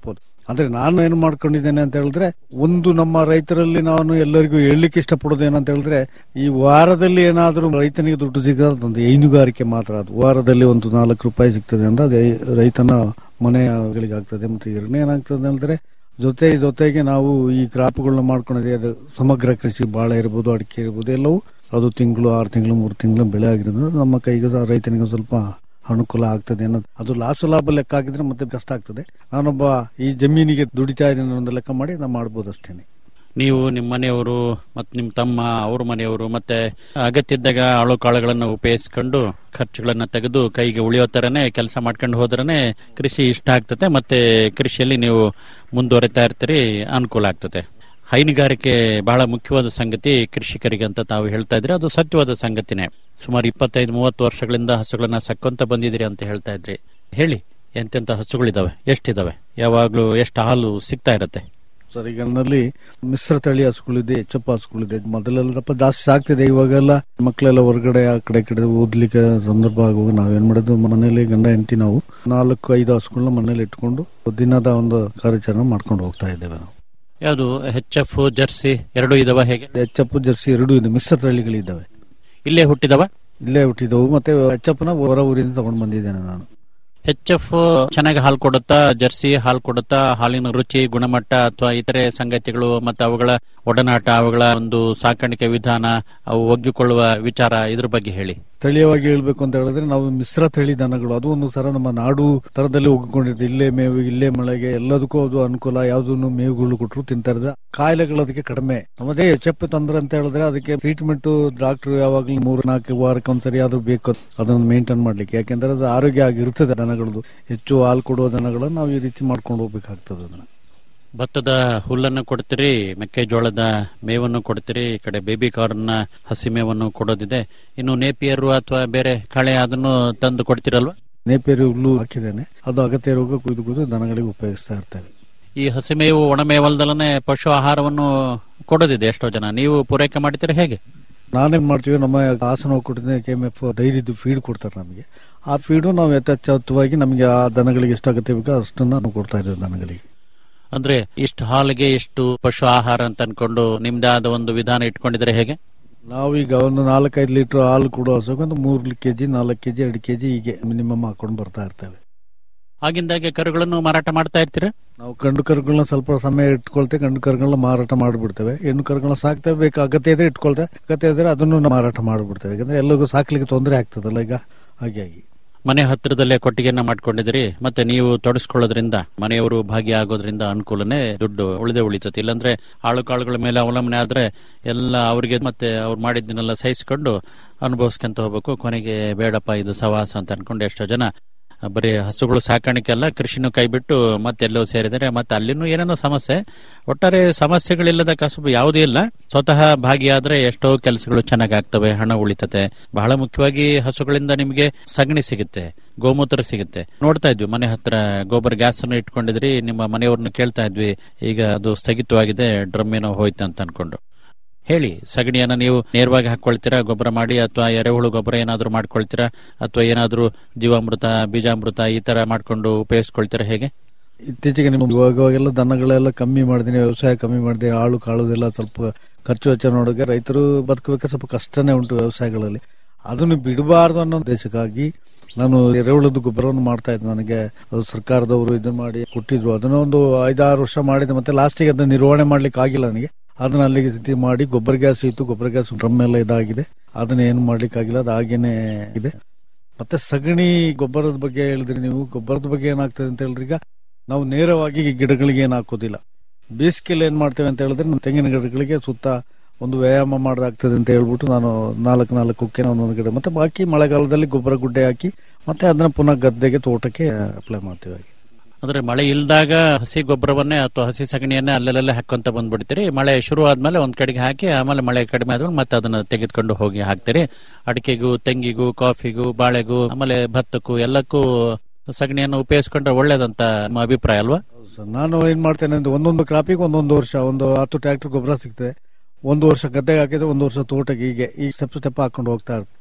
ಅಂದ್ರೆ ನಾನು ಏನು ಮಾಡ್ಕೊಂಡಿದ್ದೇನೆ ಅಂತ ಹೇಳಿದ್ರೆ ಒಂದು ನಮ್ಮ ರೈತರಲ್ಲಿ ನಾನು ಎಲ್ಲರಿಗೂ ಹೇಳಲಿಕ್ಕೆ ಇಷ್ಟಪಡೋದು ಏನಂತ ಹೇಳಿದ್ರೆ ಈ ವಾರದಲ್ಲಿ ಏನಾದರೂ ರೈತನಿಗೆ ದುಡ್ಡು ಸಿಗದ ಒಂದು ಹೈನುಗಾರಿಕೆ ಮಾತ್ರ ಅದು ವಾರದಲ್ಲಿ ಒಂದು ನಾಲ್ಕು ರೂಪಾಯಿ ಸಿಗ್ತದೆ ಅಂತ ಅದೇ ರೈತನ ಮನೆಗಳಿಗೆ ಆಗ್ತದೆ ಮತ್ತೆ ಎರಡನೇ ಏನಾಗ್ತದೆ ಹೇಳಿದ್ರೆ ಜೊತೆ ಜೊತೆಗೆ ನಾವು ಈ ಕ್ರಾಪ್ಗಳನ್ನ ಮಾಡ್ಕೊಂಡಿದ್ದೀವಿ ಅದು ಸಮಗ್ರ ಕೃಷಿ ಬಾಳೆ ಇರ್ಬೋದು ಅಡಿಕೆ ಇರ್ಬೋದು ಎಲ್ಲವೂ ಅದು ತಿಂಗಳು ಆರು ತಿಂಗಳು ಮೂರು ತಿಂಗಳು ಬೆಳೆ ಆಗಿರೋದ್ರಿಂದ ನಮ್ಮ ಕೈಗೆ ಸಹ ರೈತನಿಗೆ ಸ್ವಲ್ಪ ಅನುಕೂಲ ಆಗ್ತದೆ ಅನ್ನೋದು ಅದು ಲಾಸ್ ಲಾಭ ಲೆಕ್ಕ ಹಾಕಿದ್ರೆ ಮತ್ತೆ ಕಷ್ಟ ಆಗ್ತದೆ ನಾನೊಬ್ಬ ಈ ಜಮೀನಿಗೆ ದುಡಿತಾ ಇದ್ದೀನಿ ಅನ್ನೋ ಲೆಕ್ಕ ಮಾಡಿ ನಾವು ಮಾಡ್ಬೋದು ಅಷ್ಟೇನೆ ನೀವು ನಿಮ್ಮ ಮನೆಯವರು ಮತ್ತು ನಿಮ್ಮ ತಮ್ಮ ಅವ್ರ ಮನೆಯವರು ಮತ್ತೆ ಅಗತ್ಯ ಇದ್ದಾಗ ಆಳು ಕಾಳುಗಳನ್ನು ಉಪಯೋಗಿಸ್ಕೊಂಡು ಖರ್ಚುಗಳನ್ನ ತೆಗೆದು ಕೈಗೆ ಉಳಿಯೋ ತರನೇ ಕೆಲಸ ಮಾಡ್ಕೊಂಡು ಹೋದ್ರನೆ ಕೃಷಿ ಇಷ್ಟ ಆಗ್ತದೆ ಮತ್ತೆ ಕೃಷಿಯಲ್ಲಿ ನೀವು ಮುಂದುವರಿತಾ ಇರ್ತೀರಿ ಅನುಕೂಲ ಆಗ್ತದೆ ಹೈನುಗಾರಿಕೆ ಬಹಳ ಮುಖ್ಯವಾದ ಸಂಗತಿ ಕೃಷಿಕರಿಗೆ ಅಂತ ತಾವು ಹೇಳ್ತಾ ಇದ್ರಿ ಅದು ಸತ್ಯವಾದ ಸಂಗತಿನೇ ಸುಮಾರು ಇಪ್ಪತ್ತೈದು ಮೂವತ್ತು ವರ್ಷಗಳಿಂದ ಹಸುಗಳನ್ನ ಸಕ್ಕೊಂತ ಬಂದಿದ್ದೀರಿ ಅಂತ ಹೇಳ್ತಾ ಇದ್ರಿ ಹೇಳಿ ಎಂತೆಂತ ಹಸುಗಳಿದಾವೆ ಎಷ್ಟಿದಾವೆ ಯಾವಾಗ್ಲೂ ಎಷ್ಟು ಹಾಲು ಸಿಗ್ತಾ ಇರತ್ತೆ ಸರ್ ಈಗ ನನ್ನಲ್ಲಿ ಮಿಶ್ರ ತಳಿ ಹಸುಗಳಿದೆ ಎಚ್ಚಪ್ಪ ಹಸುಗಳಿದೆ ಮೊದಲೆಲ್ಲ ಸ್ವಲ್ಪ ಜಾಸ್ತಿ ಸಾಕ್ತಿದೆ ಇವಾಗೆಲ್ಲ ಮಕ್ಕಳೆಲ್ಲ ಹೊರಗಡೆ ಆ ಕಡೆ ಈ ಕಡೆ ಓದ್ಲಿಕ್ಕೆ ಸಂದರ್ಭ ಆಗುವಾಗ ನಾವೇನ್ ಮಾಡೋದು ಮನೇಲಿ ಗಂಡ ಹೆಂಡತಿ ನಾವು ನಾಲ್ಕು ಐದು ಹಸುಗಳನ್ನ ಮನೇಲಿ ಇಟ್ಕೊಂಡು ದಿನದ ಒಂದು ಕಾರ್ಯಾಚರಣೆ ಮಾಡ್ಕೊಂಡು ಹೋಗ್ತಾ ಇದ್ದೇವೆ ನಾವು ಯಾವುದು ಹೆಚ್ ಎಫ್ ಜರ್ಸಿ ಎರಡು ಇದಾವ ಹೇಗೆ ಎಚ್ಚಪ್ಪು ಜರ್ಸಿ ಎರಡೂ ಇದೆ ಮಿಶ್ರ ತಳಿಗಳಿದ್ದಾವೆ ಇಲ್ಲೇ ಹುಟ್ಟಿದವ ಇಲ್ಲೇ ಹುಟ್ಟಿದವು ಮತ್ತೆ ಎಚ್ಚಪ್ಪನ ಹೊರ ಊರಿಂದ ತಗೊಂಡು ಬಂದಿದ್ದೇನೆ ನಾನು ಹೆಚ್ ಎಫ್ ಚೆನ್ನಾಗಿ ಹಾಲು ಕೊಡುತ್ತಾ ಜರ್ಸಿ ಹಾಲು ಕೊಡುತ್ತಾ ಹಾಲಿನ ರುಚಿ ಗುಣಮಟ್ಟ ಅಥವಾ ಇತರೆ ಸಂಗತಿಗಳು ಮತ್ತೆ ಅವುಗಳ ಒಡನಾಟ ಅವುಗಳ ಒಂದು ಸಾಕಾಣಿಕೆ ವಿಧಾನ ಅವು ಒಗ್ಗಿಕೊಳ್ಳುವ ವಿಚಾರ ಇದ್ರ ಬಗ್ಗೆ ಹೇಳಿ ಸ್ಥಳೀಯವಾಗಿ ಹೇಳ್ಬೇಕು ಅಂತ ಹೇಳಿದ್ರೆ ನಾವು ಮಿಶ್ರ ತಳಿ ದನಗಳು ಅದು ಒಂದು ಸರ ನಮ್ಮ ನಾಡು ತರದಲ್ಲಿ ಒಗ್ಗಿಕೊಂಡಿರುತ್ತೆ ಇಲ್ಲೇ ಮೇವು ಇಲ್ಲೇ ಮಳೆಗೆ ಎಲ್ಲದಕ್ಕೂ ಅದು ಅನುಕೂಲ ಯಾವ್ದನ್ನು ಮೇವುಗಳು ಕೊಟ್ಟರು ತಿಂತಾ ಇರ್ತದೆ ಕಾಯಿಲೆಗಳು ಅದಕ್ಕೆ ಕಡಿಮೆ ನಮ್ಮದೇ ಎಚ್ಚೆಪ್ಪು ತೊಂದ್ರೆ ಅಂತ ಹೇಳಿದ್ರೆ ಅದಕ್ಕೆ ಟ್ರೀಟ್ಮೆಂಟ್ ಡಾಕ್ಟರ್ ಯಾವಾಗ್ಲೂ ಮೂರು ನಾಲ್ಕು ವಾರಕ್ಕೆ ಒಂದ್ಸರಿ ಆದ್ರೂ ಬೇಕು ಅದನ್ನು ಮೇಂಟೈನ್ ಮಾಡ್ಲಿಕ್ಕೆ ಯಾಕೆಂದ್ರೆ ಅದು ಆರೋಗ್ಯ ಆಗಿರ್ತದೆ ದನಗಳದು ಹೆಚ್ಚು ಹಾಲು ಕೊಡುವ ದನಗಳನ್ನ ನಾವು ಈ ರೀತಿ ಮಾಡ್ಕೊಂಡು ಹೋಗ್ಬೇಕಾಗ್ತದೆ ಅದನ್ನ ಭತ್ತದ ಹುಲ್ಲನ್ನು ಕೊಡ್ತೀರಿ ಮೆಕ್ಕೆಜೋಳದ ಮೇವನ್ನು ಕೊಡ್ತೀರಿ ಈ ಕಡೆ ಬೇಬಿ ಕಾರ್ನ್ ಹಸಿ ಮೇವನ್ನು ಕೊಡೋದಿದೆ ಇನ್ನು ನೇಪಿಯರು ಅಥವಾ ಬೇರೆ ಕಳೆ ಅದನ್ನು ತಂದು ಕೊಡ್ತೀರಲ್ವಾ ನೇಪೇರಿ ಹುಲ್ಲು ಹಾಕಿದ್ದೇನೆ ಅದು ಅಗತ್ಯ ರೋಗ ಕುಯ್ದು ಕುಯ್ದು ದನಗಳಿಗೆ ಉಪಯೋಗಿಸ್ತಾ ಇರ್ತೇವೆ ಈ ಹಸಿಮೇವು ಒಣಮೇವಲ್ದಲ್ಲೇ ಪಶು ಆಹಾರವನ್ನು ಕೊಡೋದಿದೆ ಎಷ್ಟೋ ಜನ ನೀವು ಪೂರೈಕೆ ಮಾಡ್ತೀರಾ ಹೇಗೆ ನಾನೇನ್ ಮಾಡ್ತೀವಿ ನಮ್ಮ ಹಾಸನ ಒಕ್ಕೂಟದಿಂದ ಕೆ ಎಂ ಎಫ್ ಡೈರಿದು ಫೀಡ್ ಕೊಡ್ತಾರೆ ನಮಗೆ ಆ ಫೀಡು ನಾವು ಯಥಾರ್ಥವಾಗಿ ನಮಗೆ ಆ ದನಗಳಿಗೆ ಎಷ್ಟು ಅಗತ್ಯ ಬೇಕೋ ಅಷ್ಟನ್ನ ನಾವು ಕೊಡ್ತಾ ಇದ್ದೇವೆ ದನಗಳಿಗೆ ಅಂದ್ರೆ ಇಷ್ಟು ಹಾಲಿಗೆ ಇಷ್ಟು ಪಶು ಆಹಾರ ಅಂತ ಅನ್ಕೊಂಡು ನಿಮ್ದೇ ಆದ ಒಂದು ವಿಧಾನ ಇಟ್ಕೊಂಡಿದ್ರೆ ಹೇಗೆ ನಾವೀಗ ಒಂದು ನಾಲ್ಕೈದು ಲೀಟರ್ ಹಾಲು ಕೊಡೋ ಹಸುಗೆ ಒಂದು ಮೂರು ಕೆಜಿ ನಾಲ್ಕು ಕೆಜಿ ಎರಡು ಕೆಜಿ ಹೀಗೆ ಮಿನಿಮಮ್ ಹಾಕೊಂಡು ಬರ್ತಾ ಇರ್ತೇವೆ ಆಗಿಂದಾಗೆ ಕರುಗಳನ್ನು ಮಾರಾಟ ಮಾಡ್ತಾ ಇರ್ತೀರಾ ನಾವು ಗಂಡು ಕರುಗಳನ್ನ ಸ್ವಲ್ಪ ಸಮಯ ಇಟ್ಕೊಳ್ತೇವೆ ಗಂಡು ಕರುಗಳನ್ನ ಮಾರಾಟ ಮಾಡಿಬಿಡ್ತೇವೆ ಹೆಣ್ಣು ಕರುಗಳನ್ನ ಸಾಕ್ತೇವೆ ಬೇಕು ಅಗತ್ಯ ಇದ್ರೆ ಇಟ್ಕೊಳ್ತೇವೆ ಅಗತ್ಯ ಇದ್ರೆ ಅದನ್ನು ನಾವು ಮಾರಾಟ ಮಾಡಿಬಿಡ್ತೇವೆ ಯಾಕಂದ್ರೆ ಎಲ್ಲರಿಗೂ ಸಾಕ್ಲಿಕ್ಕೆ ತೊಂದರೆ ಆಗ್ತದಲ್ಲ ಈಗ ಹಾಗಾಗಿ ಮನೆ ಹತ್ತಿರದಲ್ಲೇ ಕೊಟ್ಟಿಗೆಯನ್ನ ಮಾಡ್ಕೊಂಡಿದ್ರಿ ಮತ್ತೆ ನೀವು ತೊಡಸ್ಕೊಳ್ಳೋದ್ರಿಂದ ಮನೆಯವರು ಭಾಗಿಯಾಗೋದ್ರಿಂದ ಅನುಕೂಲನೇ ದುಡ್ಡು ಉಳಿದೇ ಉಳಿತದೆ ಇಲ್ಲಾಂದ್ರೆ ಆಳು ಕಾಳುಗಳ ಮೇಲೆ ಅವಲಂಬನೆ ಆದ್ರೆ ಎಲ್ಲ ಅವರಿಗೆ ಮತ್ತೆ ಅವ್ರು ಮಾಡಿದ್ದನ್ನೆಲ್ಲ ಸಹಿಸ್ಕೊಂಡು ಅನುಭವಿಸ್ಕೊಂತ ಹೋಗ್ಬೇಕು ಕೊನೆಗೆ ಬೇಡಪ್ಪ ಇದು ಸವಾಸ ಅಂತ ಅನ್ಕೊಂಡು ಎಷ್ಟೋ ಜನ ಬರೀ ಹಸುಗಳು ಸಾಕಾಣಿಕೆ ಅಲ್ಲ ಕೃಷಿನೂ ಕೈಬಿಟ್ಟು ಮತ್ತೆಲ್ಲೋ ಸೇರಿದರೆ ಮತ್ತೆ ಅಲ್ಲಿನೂ ಏನೇನೋ ಸಮಸ್ಯೆ ಒಟ್ಟಾರೆ ಸಮಸ್ಯೆಗಳಿಲ್ಲದ ಕಸಬು ಯಾವುದೂ ಇಲ್ಲ ಸ್ವತಃ ಭಾಗಿಯಾದ್ರೆ ಎಷ್ಟೋ ಕೆಲಸಗಳು ಚೆನ್ನಾಗಿ ಆಗ್ತವೆ ಹಣ ಉಳಿತತೆ ಬಹಳ ಮುಖ್ಯವಾಗಿ ಹಸುಗಳಿಂದ ನಿಮಗೆ ಸಗಣಿ ಸಿಗುತ್ತೆ ಗೋಮೂತ್ರ ಸಿಗುತ್ತೆ ನೋಡ್ತಾ ಇದ್ವಿ ಮನೆ ಹತ್ರ ಗೋಬರ್ ಗ್ಯಾಸ್ ಅನ್ನು ಇಟ್ಕೊಂಡಿದ್ರಿ ನಿಮ್ಮ ಮನೆಯವ್ರನ್ನ ಕೇಳ್ತಾ ಇದ್ವಿ ಈಗ ಅದು ಸ್ಥಗಿತವಾಗಿದೆ ಡ್ರಮ್ ಏನೋ ಹೋಯ್ತು ಅಂತ ಅನ್ಕೊಂಡು ಹೇಳಿ ಸಗಣಿಯನ್ನ ನೀವು ನೇರವಾಗಿ ಹಾಕೊಳ್ತೀರಾ ಗೊಬ್ಬರ ಮಾಡಿ ಅಥವಾ ಎರೆಹುಳು ಗೊಬ್ಬರ ಏನಾದ್ರೂ ಮಾಡ್ಕೊಳ್ತೀರಾ ಅಥವಾ ಏನಾದ್ರೂ ಜೀವಾಮೃತ ಬೀಜಾಮೃತ ಈ ತರ ಮಾಡ್ಕೊಂಡು ಉಪಯೋಗಿಸ್ಕೊಳ್ತೀರಾ ಹೇಗೆ ಇತ್ತೀಚೆಗೆ ನಿಮ್ಮ ಇವಾಗ ಇವಾಗೆಲ್ಲ ದನಗಳೆಲ್ಲ ಕಮ್ಮಿ ಮಾಡಿದೀನಿ ವ್ಯವಸಾಯ ಕಮ್ಮಿ ಮಾಡಿದೀನಿ ಆಳು ಕಾಳುದೆಲ್ಲ ಸ್ವಲ್ಪ ಖರ್ಚು ವೆಚ್ಚ ನೋಡೋಕೆ ರೈತರು ಬದುಕಬೇಕು ಸ್ವಲ್ಪ ಕಷ್ಟನೇ ಉಂಟು ವ್ಯವಸಾಯಗಳಲ್ಲಿ ಅದನ್ನು ಬಿಡಬಾರ್ದು ಅನ್ನೋ ಉದ್ದೇಶಕ್ಕಾಗಿ ನಾನು ಎರೆಹುಳದ ಗೊಬ್ಬರವನ್ನು ಮಾಡ್ತಾ ಇದ್ದೆ ನನಗೆ ಅದು ಸರ್ಕಾರದವರು ಇದು ಮಾಡಿ ಕೊಟ್ಟಿದ್ರು ಅದನ್ನ ಒಂದು ಐದಾರು ವರ್ಷ ಮಾಡಿದೆ ಮತ್ತೆ ಲಾಸ್ಟಿಗೆ ಅದನ್ನ ನಿರ್ವಹಣೆ ಮಾಡ್ಲಿಕ್ಕೆ ಆಗಿಲ್ಲ ನನಗೆ ಅದನ್ನ ಅಲ್ಲಿಗೆ ಸ್ಥಿತಿ ಮಾಡಿ ಗೊಬ್ಬರ ಗ್ಯಾಸ್ ಇತ್ತು ಗೊಬ್ಬರ ಗ್ಯಾಸ್ ಡ್ರಮ್ ಎಲ್ಲ ಇದಾಗಿದೆ ಅದನ್ನ ಏನು ಮಾಡ್ಲಿಕ್ಕೆ ಆಗಿಲ್ಲ ಅದು ಹಾಗೇನೆ ಇದೆ ಮತ್ತೆ ಸಗಣಿ ಗೊಬ್ಬರದ ಬಗ್ಗೆ ಹೇಳಿದ್ರಿ ನೀವು ಗೊಬ್ಬರದ ಬಗ್ಗೆ ಏನಾಗ್ತದೆ ಅಂತ ಹೇಳಿದ್ರೆ ಈಗ ನಾವು ನೇರವಾಗಿ ಈ ಗಿಡಗಳಿಗೆ ಏನು ಹಾಕೋದಿಲ್ಲ ಬೇಸಿಗೆಯಲ್ಲಿ ಏನ್ ಮಾಡ್ತೇವೆ ಅಂತ ಹೇಳಿದ್ರೆ ನಮ್ಮ ತೆಂಗಿನ ಗಿಡಗಳಿಗೆ ಸುತ್ತ ಒಂದು ವ್ಯಾಯಾಮ ಮಾಡೋದಾಗ್ತದೆ ಅಂತ ಹೇಳ್ಬಿಟ್ಟು ನಾನು ನಾಲ್ಕು ನಾಲ್ಕು ಕುಕ್ಕೆನ ಒಂದೊಂದು ಗಿಡ ಮತ್ತೆ ಬಾಕಿ ಮಳೆಗಾಲದಲ್ಲಿ ಗೊಬ್ಬರ ಗುಡ್ಡೆ ಹಾಕಿ ಮತ್ತೆ ಅದನ್ನ ಪುನಃ ಗದ್ದೆಗೆ ತೋಟಕ್ಕೆ ಅಪ್ಲೈ ಮಾಡ್ತೀವಿ ಹಾಗೆ ಅಂದ್ರೆ ಮಳೆ ಇಲ್ದಾಗ ಹಸಿ ಗೊಬ್ಬರವನ್ನೇ ಅಥವಾ ಹಸಿ ಸಗಣಿಯನ್ನೇ ಅಲ್ಲೆಲ್ಲ ಹಾಕೊಂತ ಬಂದ್ಬಿಡ್ತೀರಿ ಮಳೆ ಶುರು ಆದ್ಮೇಲೆ ಒಂದ್ ಕಡೆಗೆ ಹಾಕಿ ಆಮೇಲೆ ಮಳೆ ಕಡಿಮೆ ಆದ್ಮೇಲೆ ಮತ್ತೆ ಅದನ್ನ ತೆಗೆದುಕೊಂಡು ಹೋಗಿ ಹಾಕ್ತೀರಿ ಅಡಿಕೆಗೂ ತೆಂಗಿಗೂ ಕಾಫಿಗೂ ಬಾಳೆಗೂ ಆಮೇಲೆ ಭತ್ತಕ್ಕೂ ಎಲ್ಲಕ್ಕೂ ಸಗಣಿಯನ್ನು ಉಪಯೋಗಿಸ್ಕೊಂಡ್ರೆ ಒಳ್ಳೇದಂತ ನಿಮ್ಮ ಅಭಿಪ್ರಾಯ ಅಲ್ವಾ ಸರ್, ನಾನು ಏನ್ ಮಾಡ್ತೇನೆ ಅಂದ್ರೆ ಒಂದೊಂದು ಕ್ರಾಪಿಗೆ ಒಂದೊಂದು ವರ್ಷ ಒಂದು ಹತ್ತು ಟ್ರ್ಯಾಕ್ಟರ್ ಗೊಬ್ಬರ ಸಿಗ್ತದೆ ಒಂದು ವರ್ಷ ಗದ್ದೆಗೆ ಹಾಕಿದ್ರೆ ಒಂದು ವರ್ಷ ತೋಟಕ್ಕೆ ಹೀಗೆ ಈ ಸ್ಟೆಪ್ ಸ್ಟೆಪ್ ಹಾಕೊಂಡು ಹೋಗ್ತಾ ಇರ್ತದೆ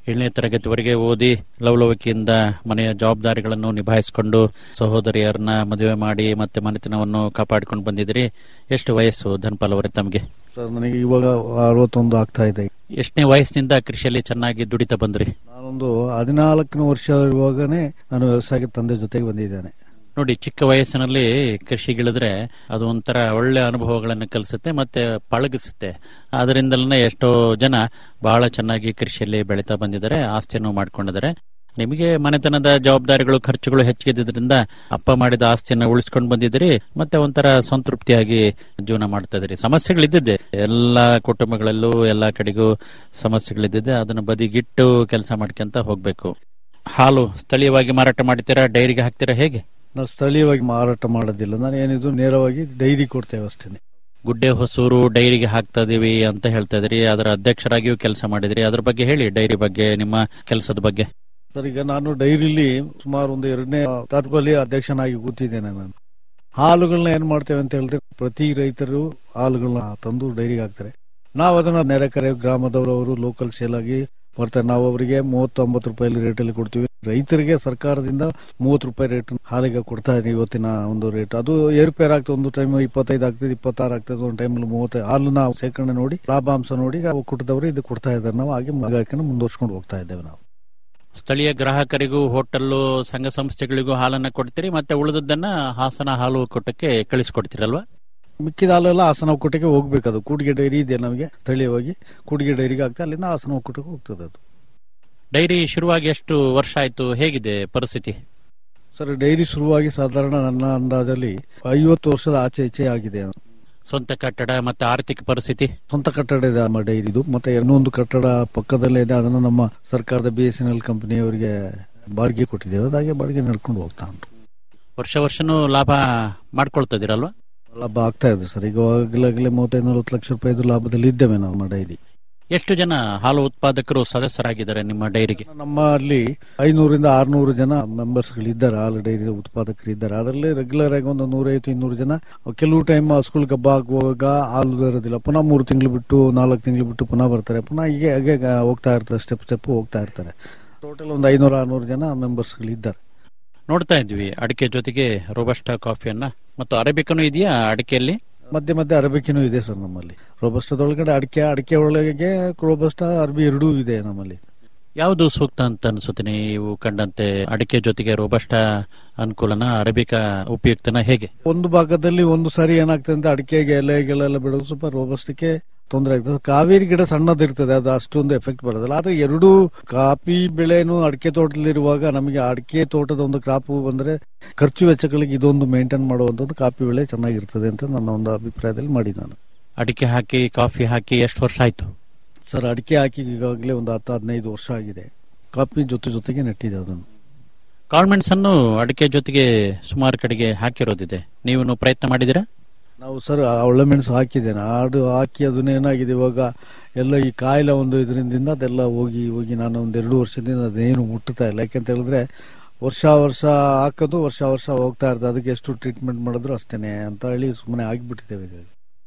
ಏಳನೇ ತರಗತಿವರೆಗೆ ಓದಿ ಲವಲವಿಕೆಯಿಂದ ಮನೆಯ ಜವಾಬ್ದಾರಿಗಳನ್ನು ನಿಭಾಯಿಸಿಕೊಂಡು ಸಹೋದರಿಯರನ್ನ ಮದುವೆ ಮಾಡಿ ಮತ್ತೆ ಮನೆತನವನ್ನು ಕಾಪಾಡಿಕೊಂಡು ಬಂದಿದ್ದೀರಿ ಎಷ್ಟು ವಯಸ್ಸು ಧನ್ಪಾಲ್ ಅವರೇ ತಮಗೆ ಸರ್ ನನಗೆ ಇವಾಗ ಅರವತ್ತೊಂದು ಆಗ್ತಾ ಇದೆ ಎಷ್ಟನೇ ವಯಸ್ಸಿನಿಂದ ಕೃಷಿಯಲ್ಲಿ ಚೆನ್ನಾಗಿ ದುಡಿತಾ ಬಂದ್ರಿ ನಾನೊಂದು ಹದಿನಾಲ್ಕನೇ ವರ್ಷ ಇರುವಾಗನೇ ನಾನು ವ್ಯವಸಾಯಕ್ಕೆ ತಂದೆ ಜೊತೆಗೆ ಬಂದಿದ್ದೇನೆ ನೋಡಿ ಚಿಕ್ಕ ವಯಸ್ಸಿನಲ್ಲಿ ಕೃಷಿಗಿಳಿದ್ರೆ ಅದು ಒಂಥರ ಒಳ್ಳೆ ಅನುಭವಗಳನ್ನು ಕಲಿಸುತ್ತೆ ಮತ್ತೆ ಪಳಗಿಸುತ್ತೆ ಅದರಿಂದಲೇ ಎಷ್ಟೋ ಜನ ಬಹಳ ಚೆನ್ನಾಗಿ ಕೃಷಿಯಲ್ಲಿ ಬೆಳೀತಾ ಬಂದಿದ್ದಾರೆ ಆಸ್ತಿಯನ್ನು ಮಾಡ್ಕೊಂಡಿದ್ದಾರೆ ನಿಮಗೆ ಮನೆತನದ ಜವಾಬ್ದಾರಿಗಳು ಖರ್ಚುಗಳು ಹೆಚ್ಚಿದ್ದರಿಂದ ಅಪ್ಪ ಮಾಡಿದ ಆಸ್ತಿಯನ್ನು ಉಳಿಸ್ಕೊಂಡು ಬಂದಿದ್ದೀರಿ ಮತ್ತೆ ಒಂಥರ ಸಂತೃಪ್ತಿಯಾಗಿ ಜೀವನ ಮಾಡ್ತಾ ಇದ್ರಿ ಸಮಸ್ಯೆಗಳಿದ್ದಿದೆ ಎಲ್ಲಾ ಕುಟುಂಬಗಳಲ್ಲೂ ಎಲ್ಲಾ ಕಡೆಗೂ ಸಮಸ್ಯೆಗಳಿದ್ದಿದೆ ಅದನ್ನು ಬದಿಗಿಟ್ಟು ಕೆಲಸ ಮಾಡ್ಕೊಂತ ಹೋಗ್ಬೇಕು ಹಾಲು ಸ್ಥಳೀಯವಾಗಿ ಮಾರಾಟ ಮಾಡ್ತೀರಾ ಡೈರಿಗೆ ಹಾಕ್ತೀರಾ ಹೇಗೆ ನಾವು ಸ್ಥಳೀಯವಾಗಿ ಮಾರಾಟ ಮಾಡೋದಿಲ್ಲ ನಾನು ಏನಿದ್ರು ನೇರವಾಗಿ ಡೈರಿ ಕೊಡ್ತೇವೆ ಅಷ್ಟೇ ಗುಡ್ಡೆ ಹೊಸೂರು ಡೈರಿಗೆ ಹಾಕ್ತಾ ಇದೀವಿ ಅಂತ ಹೇಳ್ತಾ ಇದ್ರಿ ಅದರ ಅಧ್ಯಕ್ಷರಾಗಿಯೂ ಕೆಲಸ ಮಾಡಿದ್ರಿ ಅದ್ರ ಬಗ್ಗೆ ಹೇಳಿ ಡೈರಿ ಬಗ್ಗೆ ನಿಮ್ಮ ಕೆಲಸದ ಬಗ್ಗೆ ಸರ್ ಈಗ ನಾನು ಡೈರಿಲಿ ಸುಮಾರು ಒಂದು ಎರಡನೇ ತರಗತಿ ಅಧ್ಯಕ್ಷನಾಗಿ ಕೂತಿದ್ದೇನೆ ನಾನು ಹಾಲುಗಳನ್ನ ಏನ್ ಮಾಡ್ತೇವೆ ಅಂತ ಹೇಳಿದ್ರೆ ಪ್ರತಿ ರೈತರು ಹಾಲುಗಳನ್ನ ತಂದು ಡೈರಿಗೆ ಹಾಕ್ತಾರೆ ನಾವು ಅದನ್ನ ನೆರೆಕರೆ ಗ್ರಾಮದವರು ಅವರು ಲೋಕಲ್ ಸೇಲ್ ಆಗಿ ಬರ್ತಾರೆ ನಾವು ಅವರಿಗೆ ಮೂವತ್ತೊಂಬತ್ತು ರೂಪಾಯಿ ರೇಟ್ ಅಲ್ಲಿ ಕೊಡ್ತೀವಿ ರೈತರಿಗೆ ಸರ್ಕಾರದಿಂದ ಮೂವತ್ತು ರೂಪಾಯಿ ರೇಟ್ ಹಾಲಿಗೆ ಕೊಡ್ತಾ ಇದೆ ಇವತ್ತಿನ ಒಂದು ರೇಟ್ ಅದು ಏರುಪೇರ್ ಆಗ್ತದೆ ಒಂದು ಟೈಮ್ ಇಪ್ಪತ್ತೈದು ಆಗ್ತದೆ ಇಪ್ಪತ್ತಾರು ಆಗ್ತದೆ ಒಂದು ಟೈಮ್ ಮೂವತ್ತೈದು ಹಾಲು ನಾವು ಸೇಕರಣೆ ನೋಡಿ ಲಾಭಾಂಶ ನೋಡಿ ಒಕ್ಕೂಟದವರು ಇದು ಕೊಡ್ತಾ ಇದ್ದಾರೆ ನಾವು ಹಾಗೆ ಮಗಕ್ಕೆ ಮುಂದುವರ್ಸ್ಕೊಂಡು ಹೋಗ್ತಾ ಇದ್ದೇವೆ ನಾವು ಸ್ಥಳೀಯ ಗ್ರಾಹಕರಿಗೂ ಹೋಟೆಲ್ ಸಂಘ ಸಂಸ್ಥೆಗಳಿಗೂ ಹಾಲನ್ನ ಕೊಡ್ತೀರಿ ಮತ್ತೆ ಉಳಿದದ್ದನ್ನ ಹಾಸನ ಹಾಲು ಒಕ್ಕೂಟಕ್ಕೆ ಕಳಿಸ್ಕೊಡ್ತೀರಲ್ವಾ ಮಿಕ್ಕಿದ ಹಾಲೆಲ್ಲ ಹಾಸನ ಒಕ್ಕೂಟಕ್ಕೆ ಹೋಗ್ಬೇಕು ಅದು ಕೂಡಿಗೆ ಡೈರಿ ಇದೆ ನಮಗೆ ಸ್ಥಳೀಯವಾಗಿ ಕೂಡಿಗೆ ಡೈರಿಗೆ ಆಗ್ತದೆ ಅಲ್ಲಿಂದ ಹಾಸನ ಒಕ್ಕೂಟಕ್ಕೆ ಹೋಗ್ತದೆ ಅದು ಡೈರಿ ಶುರುವಾಗಿ ಎಷ್ಟು ವರ್ಷ ಆಯ್ತು ಹೇಗಿದೆ ಪರಿಸ್ಥಿತಿ ಸರ್ ಡೈರಿ ಶುರುವಾಗಿ ಸಾಧಾರಣ ನನ್ನ ಅಂದಾಜಲ್ಲಿ ಐವತ್ತು ವರ್ಷದ ಆಚೆ ಈಚೆ ಆಗಿದೆ ಸ್ವಂತ ಕಟ್ಟಡ ಮತ್ತೆ ಆರ್ಥಿಕ ಪರಿಸ್ಥಿತಿ ಸ್ವಂತ ಕಟ್ಟಡ ಇದೆ ನಮ್ಮ ಡೈರಿದು ಮತ್ತೆ ಇನ್ನೊಂದು ಕಟ್ಟಡ ಪಕ್ಕದಲ್ಲೇ ಇದೆ ಅದನ್ನು ನಮ್ಮ ಸರ್ಕಾರದ ಬಿ ಎಸ್ ಎನ್ ಎಲ್ ಕಂಪನಿಯವರಿಗೆ ಬಾಡಿಗೆ ಕೊಟ್ಟಿದ್ದೇವೆ ಅದಾಗೆ ಬಾಡಿಗೆ ನಡ್ಕೊಂಡು ಹೋಗ್ತಾ ಉಂಟು ವರ್ಷ ವರ್ಷನೂ ಲಾಭ ಮಾಡ್ಕೊಳ್ತಾ ಇದೀರಲ್ವಾ ಲಾಭ ಆಗ್ತಾ ಇದೆ ಸರ್ ಈಗ ಆಗಲಾಗಲೇ ಮೂವತ್ತೈದು ನಲವತ್ತು ಲಕ್ಷ ರೂಪಾಯಿದು ಲಾಭದಲ್ಲಿ ಇದ್ದೇವೆ ನಾವು ನಮ್ಮ ಡೈರಿ ಎಷ್ಟು ಜನ ಹಾಲು ಉತ್ಪಾದಕರು ಸದಸ್ಯರಾಗಿದ್ದಾರೆ ನಿಮ್ಮ ಡೈರಿಗೆ ನಮ್ಮ ಅಲ್ಲಿ ಐನೂರಿಂದ ಆರ್ನೂರು ಜನ ಮೆಂಬರ್ಸ್ ಗಳಿದ್ದಾರೆ ಹಾಲು ಡೈರಿ ಉತ್ಪಾದಕರು ಇದ್ದಾರೆ ಅದರಲ್ಲಿ ರೆಗ್ಯುಲರ್ ಆಗಿ ಒಂದು ನೂರೈವತ್ತು ಇನ್ನೂರು ಜನ ಕೆಲವು ಟೈಮ್ ಸ್ಕೂಲ್ ಹಬ್ಬ ಆಗುವಾಗ ಹಾಲು ಇರೋದಿಲ್ಲ ಪುನಃ ಮೂರು ತಿಂಗಳು ಬಿಟ್ಟು ನಾಲ್ಕು ತಿಂಗಳು ಬಿಟ್ಟು ಪುನಃ ಬರ್ತಾರೆ ಪುನಃ ಹೀಗೆ ಹಾಗೆ ಹೋಗ್ತಾ ಇರ್ತಾರೆ ಸ್ಟೆಪ್ ಸ್ಟೆಪ್ ಹೋಗ್ತಾ ಇರ್ತಾರೆ ಟೋಟಲ್ ಒಂದು ಐನೂರ ಆರ್ನೂರು ಜನ ಮೆಂಬರ್ಸ್ ಗಳಿದ್ದಾರೆ ನೋಡ್ತಾ ಇದ್ವಿ ಅಡಿಕೆ ಜೊತೆಗೆ ರೋಬಸ್ಟಾ ಕಾಫಿಯನ್ನ ಮತ್ತು ಅರೇಬಿಕನು ಇದೆಯಾ ಅಡಿಕೆಯಲ್ಲಿ ಮಧ್ಯೆ ಮಧ್ಯೆ ಅರಬಿಕಿನೂ ಇದೆ ಸರ್ ನಮ್ಮಲ್ಲಿ ರೋಬಸ್ಟದೊಳಗಡೆ ಅಡಿಕೆ ಅಡಿಕೆ ಒಳಗೆ ರೋಬಸ್ಟ ಅರಬಿ ಎರಡೂ ಇದೆ ನಮ್ಮಲ್ಲಿ ಯಾವುದು ಸೂಕ್ತ ಅಂತ ಅನ್ಸುತ್ತೆ ನೀವು ಕಂಡಂತೆ ಅಡಿಕೆ ಜೊತೆಗೆ ರೋಬಸ್ಟಾ ಅನುಕೂಲನ ಅರೇಬಿಕಾ ಉಪಯುಕ್ತನ ಹೇಗೆ ಒಂದು ಭಾಗದಲ್ಲಿ ಒಂದು ಸಾರಿ ಏನಾಗ್ತದೆ ಅಂತ ಅಡಿಕೆಗೆ ಎಲೆಗಳೆಲ್ಲ ಬಿಡೋದು ಸ್ವಲ್ಪ ರೋಬಸ್ಟಿಗೆ ತೊಂದರೆ ಆಗ್ತದೆ ಕಾವೇರಿ ಗಿಡ ಸಣ್ಣದಿರ್ತದೆ ಅದು ಅಷ್ಟೊಂದು ಎಫೆಕ್ಟ್ ಬರೋದಿಲ್ಲ ಆದ್ರೆ ಎರಡು ಕಾಫಿ ಬೆಳೆನು ಅಡಿಕೆ ತೋಟದಲ್ಲಿರುವಾಗ ನಮಗೆ ಅಡಿಕೆ ತೋಟದ ಒಂದು ಕ್ರಾಪ್ ಬಂದ್ರೆ ಖರ್ಚು ವೆಚ್ಚಗಳಿಗೆ ಇದೊಂದು ಮೇಂಟೈನ್ ಮಾಡುವಂತದ್ದು ಕಾಫಿ ಬೆಳೆ ಚೆನ್ನಾಗಿರ್ತದೆ ಅಂತ ನನ್ನ ಒಂದು ಅಭಿಪ್ರಾಯದಲ್ಲಿ ಮಾಡಿ ನಾನು ಅಡಿಕೆ ಹಾಕಿ ಕಾಫಿ ಹಾಕಿ ಎಷ್ಟು ವರ್ಷ ಆಯ್ತು ಸರ್ ಅಡಿಕೆ ಹಾಕಿ ಈಗಾಗಲೇ ಒಂದು ಹತ್ತು ಹದಿನೈದು ವರ್ಷ ಆಗಿದೆ ಕಾಫಿ ಜೊತೆ ಜೊತೆಗೆ ನೆಟ್ಟಿದೆ ಅದನ್ನು ಕಾಳ್ಮೆಣ್ಸ್ ಅನ್ನು ಅಡಿಕೆ ಜೊತೆಗೆ ಸುಮಾರು ಕಡೆಗೆ ಹಾಕಿರೋದಿದೆ ನೀವು ಪ್ರಯತ್ನ ಮಾಡಿದಿರಾ ನಾವು ಸರ್ ಒಳ್ಳೆ ಮೆಣಸು ಹಾಕಿದ್ದೇನೆ ಆಡು ಹಾಕಿ ಅದನ್ನ ಏನಾಗಿದೆ ಇವಾಗ ಎಲ್ಲ ಈ ಕಾಯಿಲೆ ಒಂದು ಇದರಿಂದ ಅದೆಲ್ಲ ಹೋಗಿ ಹೋಗಿ ನಾನು ಒಂದು ಎರಡು ವರ್ಷದಿಂದ ಅದೇನು ಮುಟ್ಟುತ್ತಾ ಇಲ್ಲ ಯಾಕೆಂತ ಹೇಳಿದ್ರೆ ವರ್ಷ ವರ್ಷ ಹಾಕೋದು ವರ್ಷ ವರ್ಷ ಹೋಗ್ತಾ ಇರ್ತದೆ ಅದಕ್ಕೆ ಎಷ್ಟು ಟ್ರೀಟ್ಮೆಂಟ್ ಮಾಡಿದ್ರು ಅಷ್ಟೇನೆ ಅಂತ ಹೇಳಿ ಸುಮ್ಮನೆ ಆಗಿಬಿಟ್ಟಿದ್ದೇವೆ ಈಗ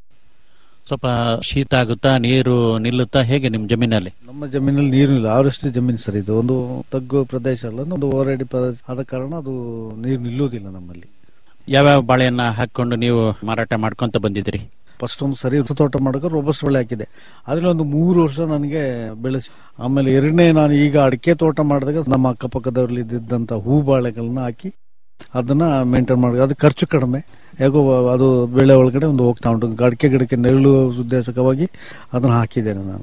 ಸ್ವಲ್ಪ ಶೀತ ಆಗುತ್ತಾ ನೀರು ನಿಲ್ಲುತ್ತಾ ಹೇಗೆ ನಿಮ್ ಜಮೀನಲ್ಲಿ ನಮ್ಮ ಜಮೀನಲ್ಲಿ ನೀರು ಇಲ್ಲ ಅವರಷ್ಟು ಜಮೀನು ಸರ್ ಇದು ಒಂದು ತಗ್ಗು ಪ್ರದೇಶ ಅಲ್ಲ ಒಂದು ಓರಡಿ ಪ್ರದೇಶ ಆದ ಕಾರಣ ಅದು ನೀರು ನಿಲ್ಲುವುದಿಲ್ಲ ನಮ್ಮಲ್ಲಿ ಯಾವ್ಯಾವ ಬಾಳೆಯನ್ನ ಹಾಕೊಂಡು ನೀವು ಮಾರಾಟ ಮಾಡ್ಕೊಂತ ಬಂದಿದ್ರಿ ಫಸ್ಟ್ ಒಂದು ಸರಿ ತೋಟ ಮಾಡೋಕೆ ರೋಬಸ್ಟ್ ಬೆಳೆ ಹಾಕಿದೆ ಅದ್ರಲ್ಲಿ ಒಂದು ಮೂರು ವರ್ಷ ನನಗೆ ಬೆಳೆಸಿ ಆಮೇಲೆ ಎರಡನೇ ನಾನು ಈಗ ಅಡಿಕೆ ತೋಟ ಮಾಡಿದಾಗ ನಮ್ಮ ಅಕ್ಕಪಕ್ಕದವ್ರಲ್ಲಿ ಇದ್ದಂತ ಹೂ ಬಾಳೆಗಳನ್ನ ಹಾಕಿ ಅದನ್ನ ಮೇಂಟೈನ್ ಮಾಡಿ ಅದು ಖರ್ಚು ಕಡಿಮೆ ಹೇಗೋ ಅದು ಬೆಳೆ ಒಳಗಡೆ ಒಂದು ಹೋಗ್ತಾ ಉಂಟು ಅಡಿಕೆ ಗಿಡಕ್ಕೆ ನೆರಳು ಉದ್ದೇಶಕವಾಗಿ ಅದನ್ನ ಹಾಕಿದ್ದೇನೆ ನಾನು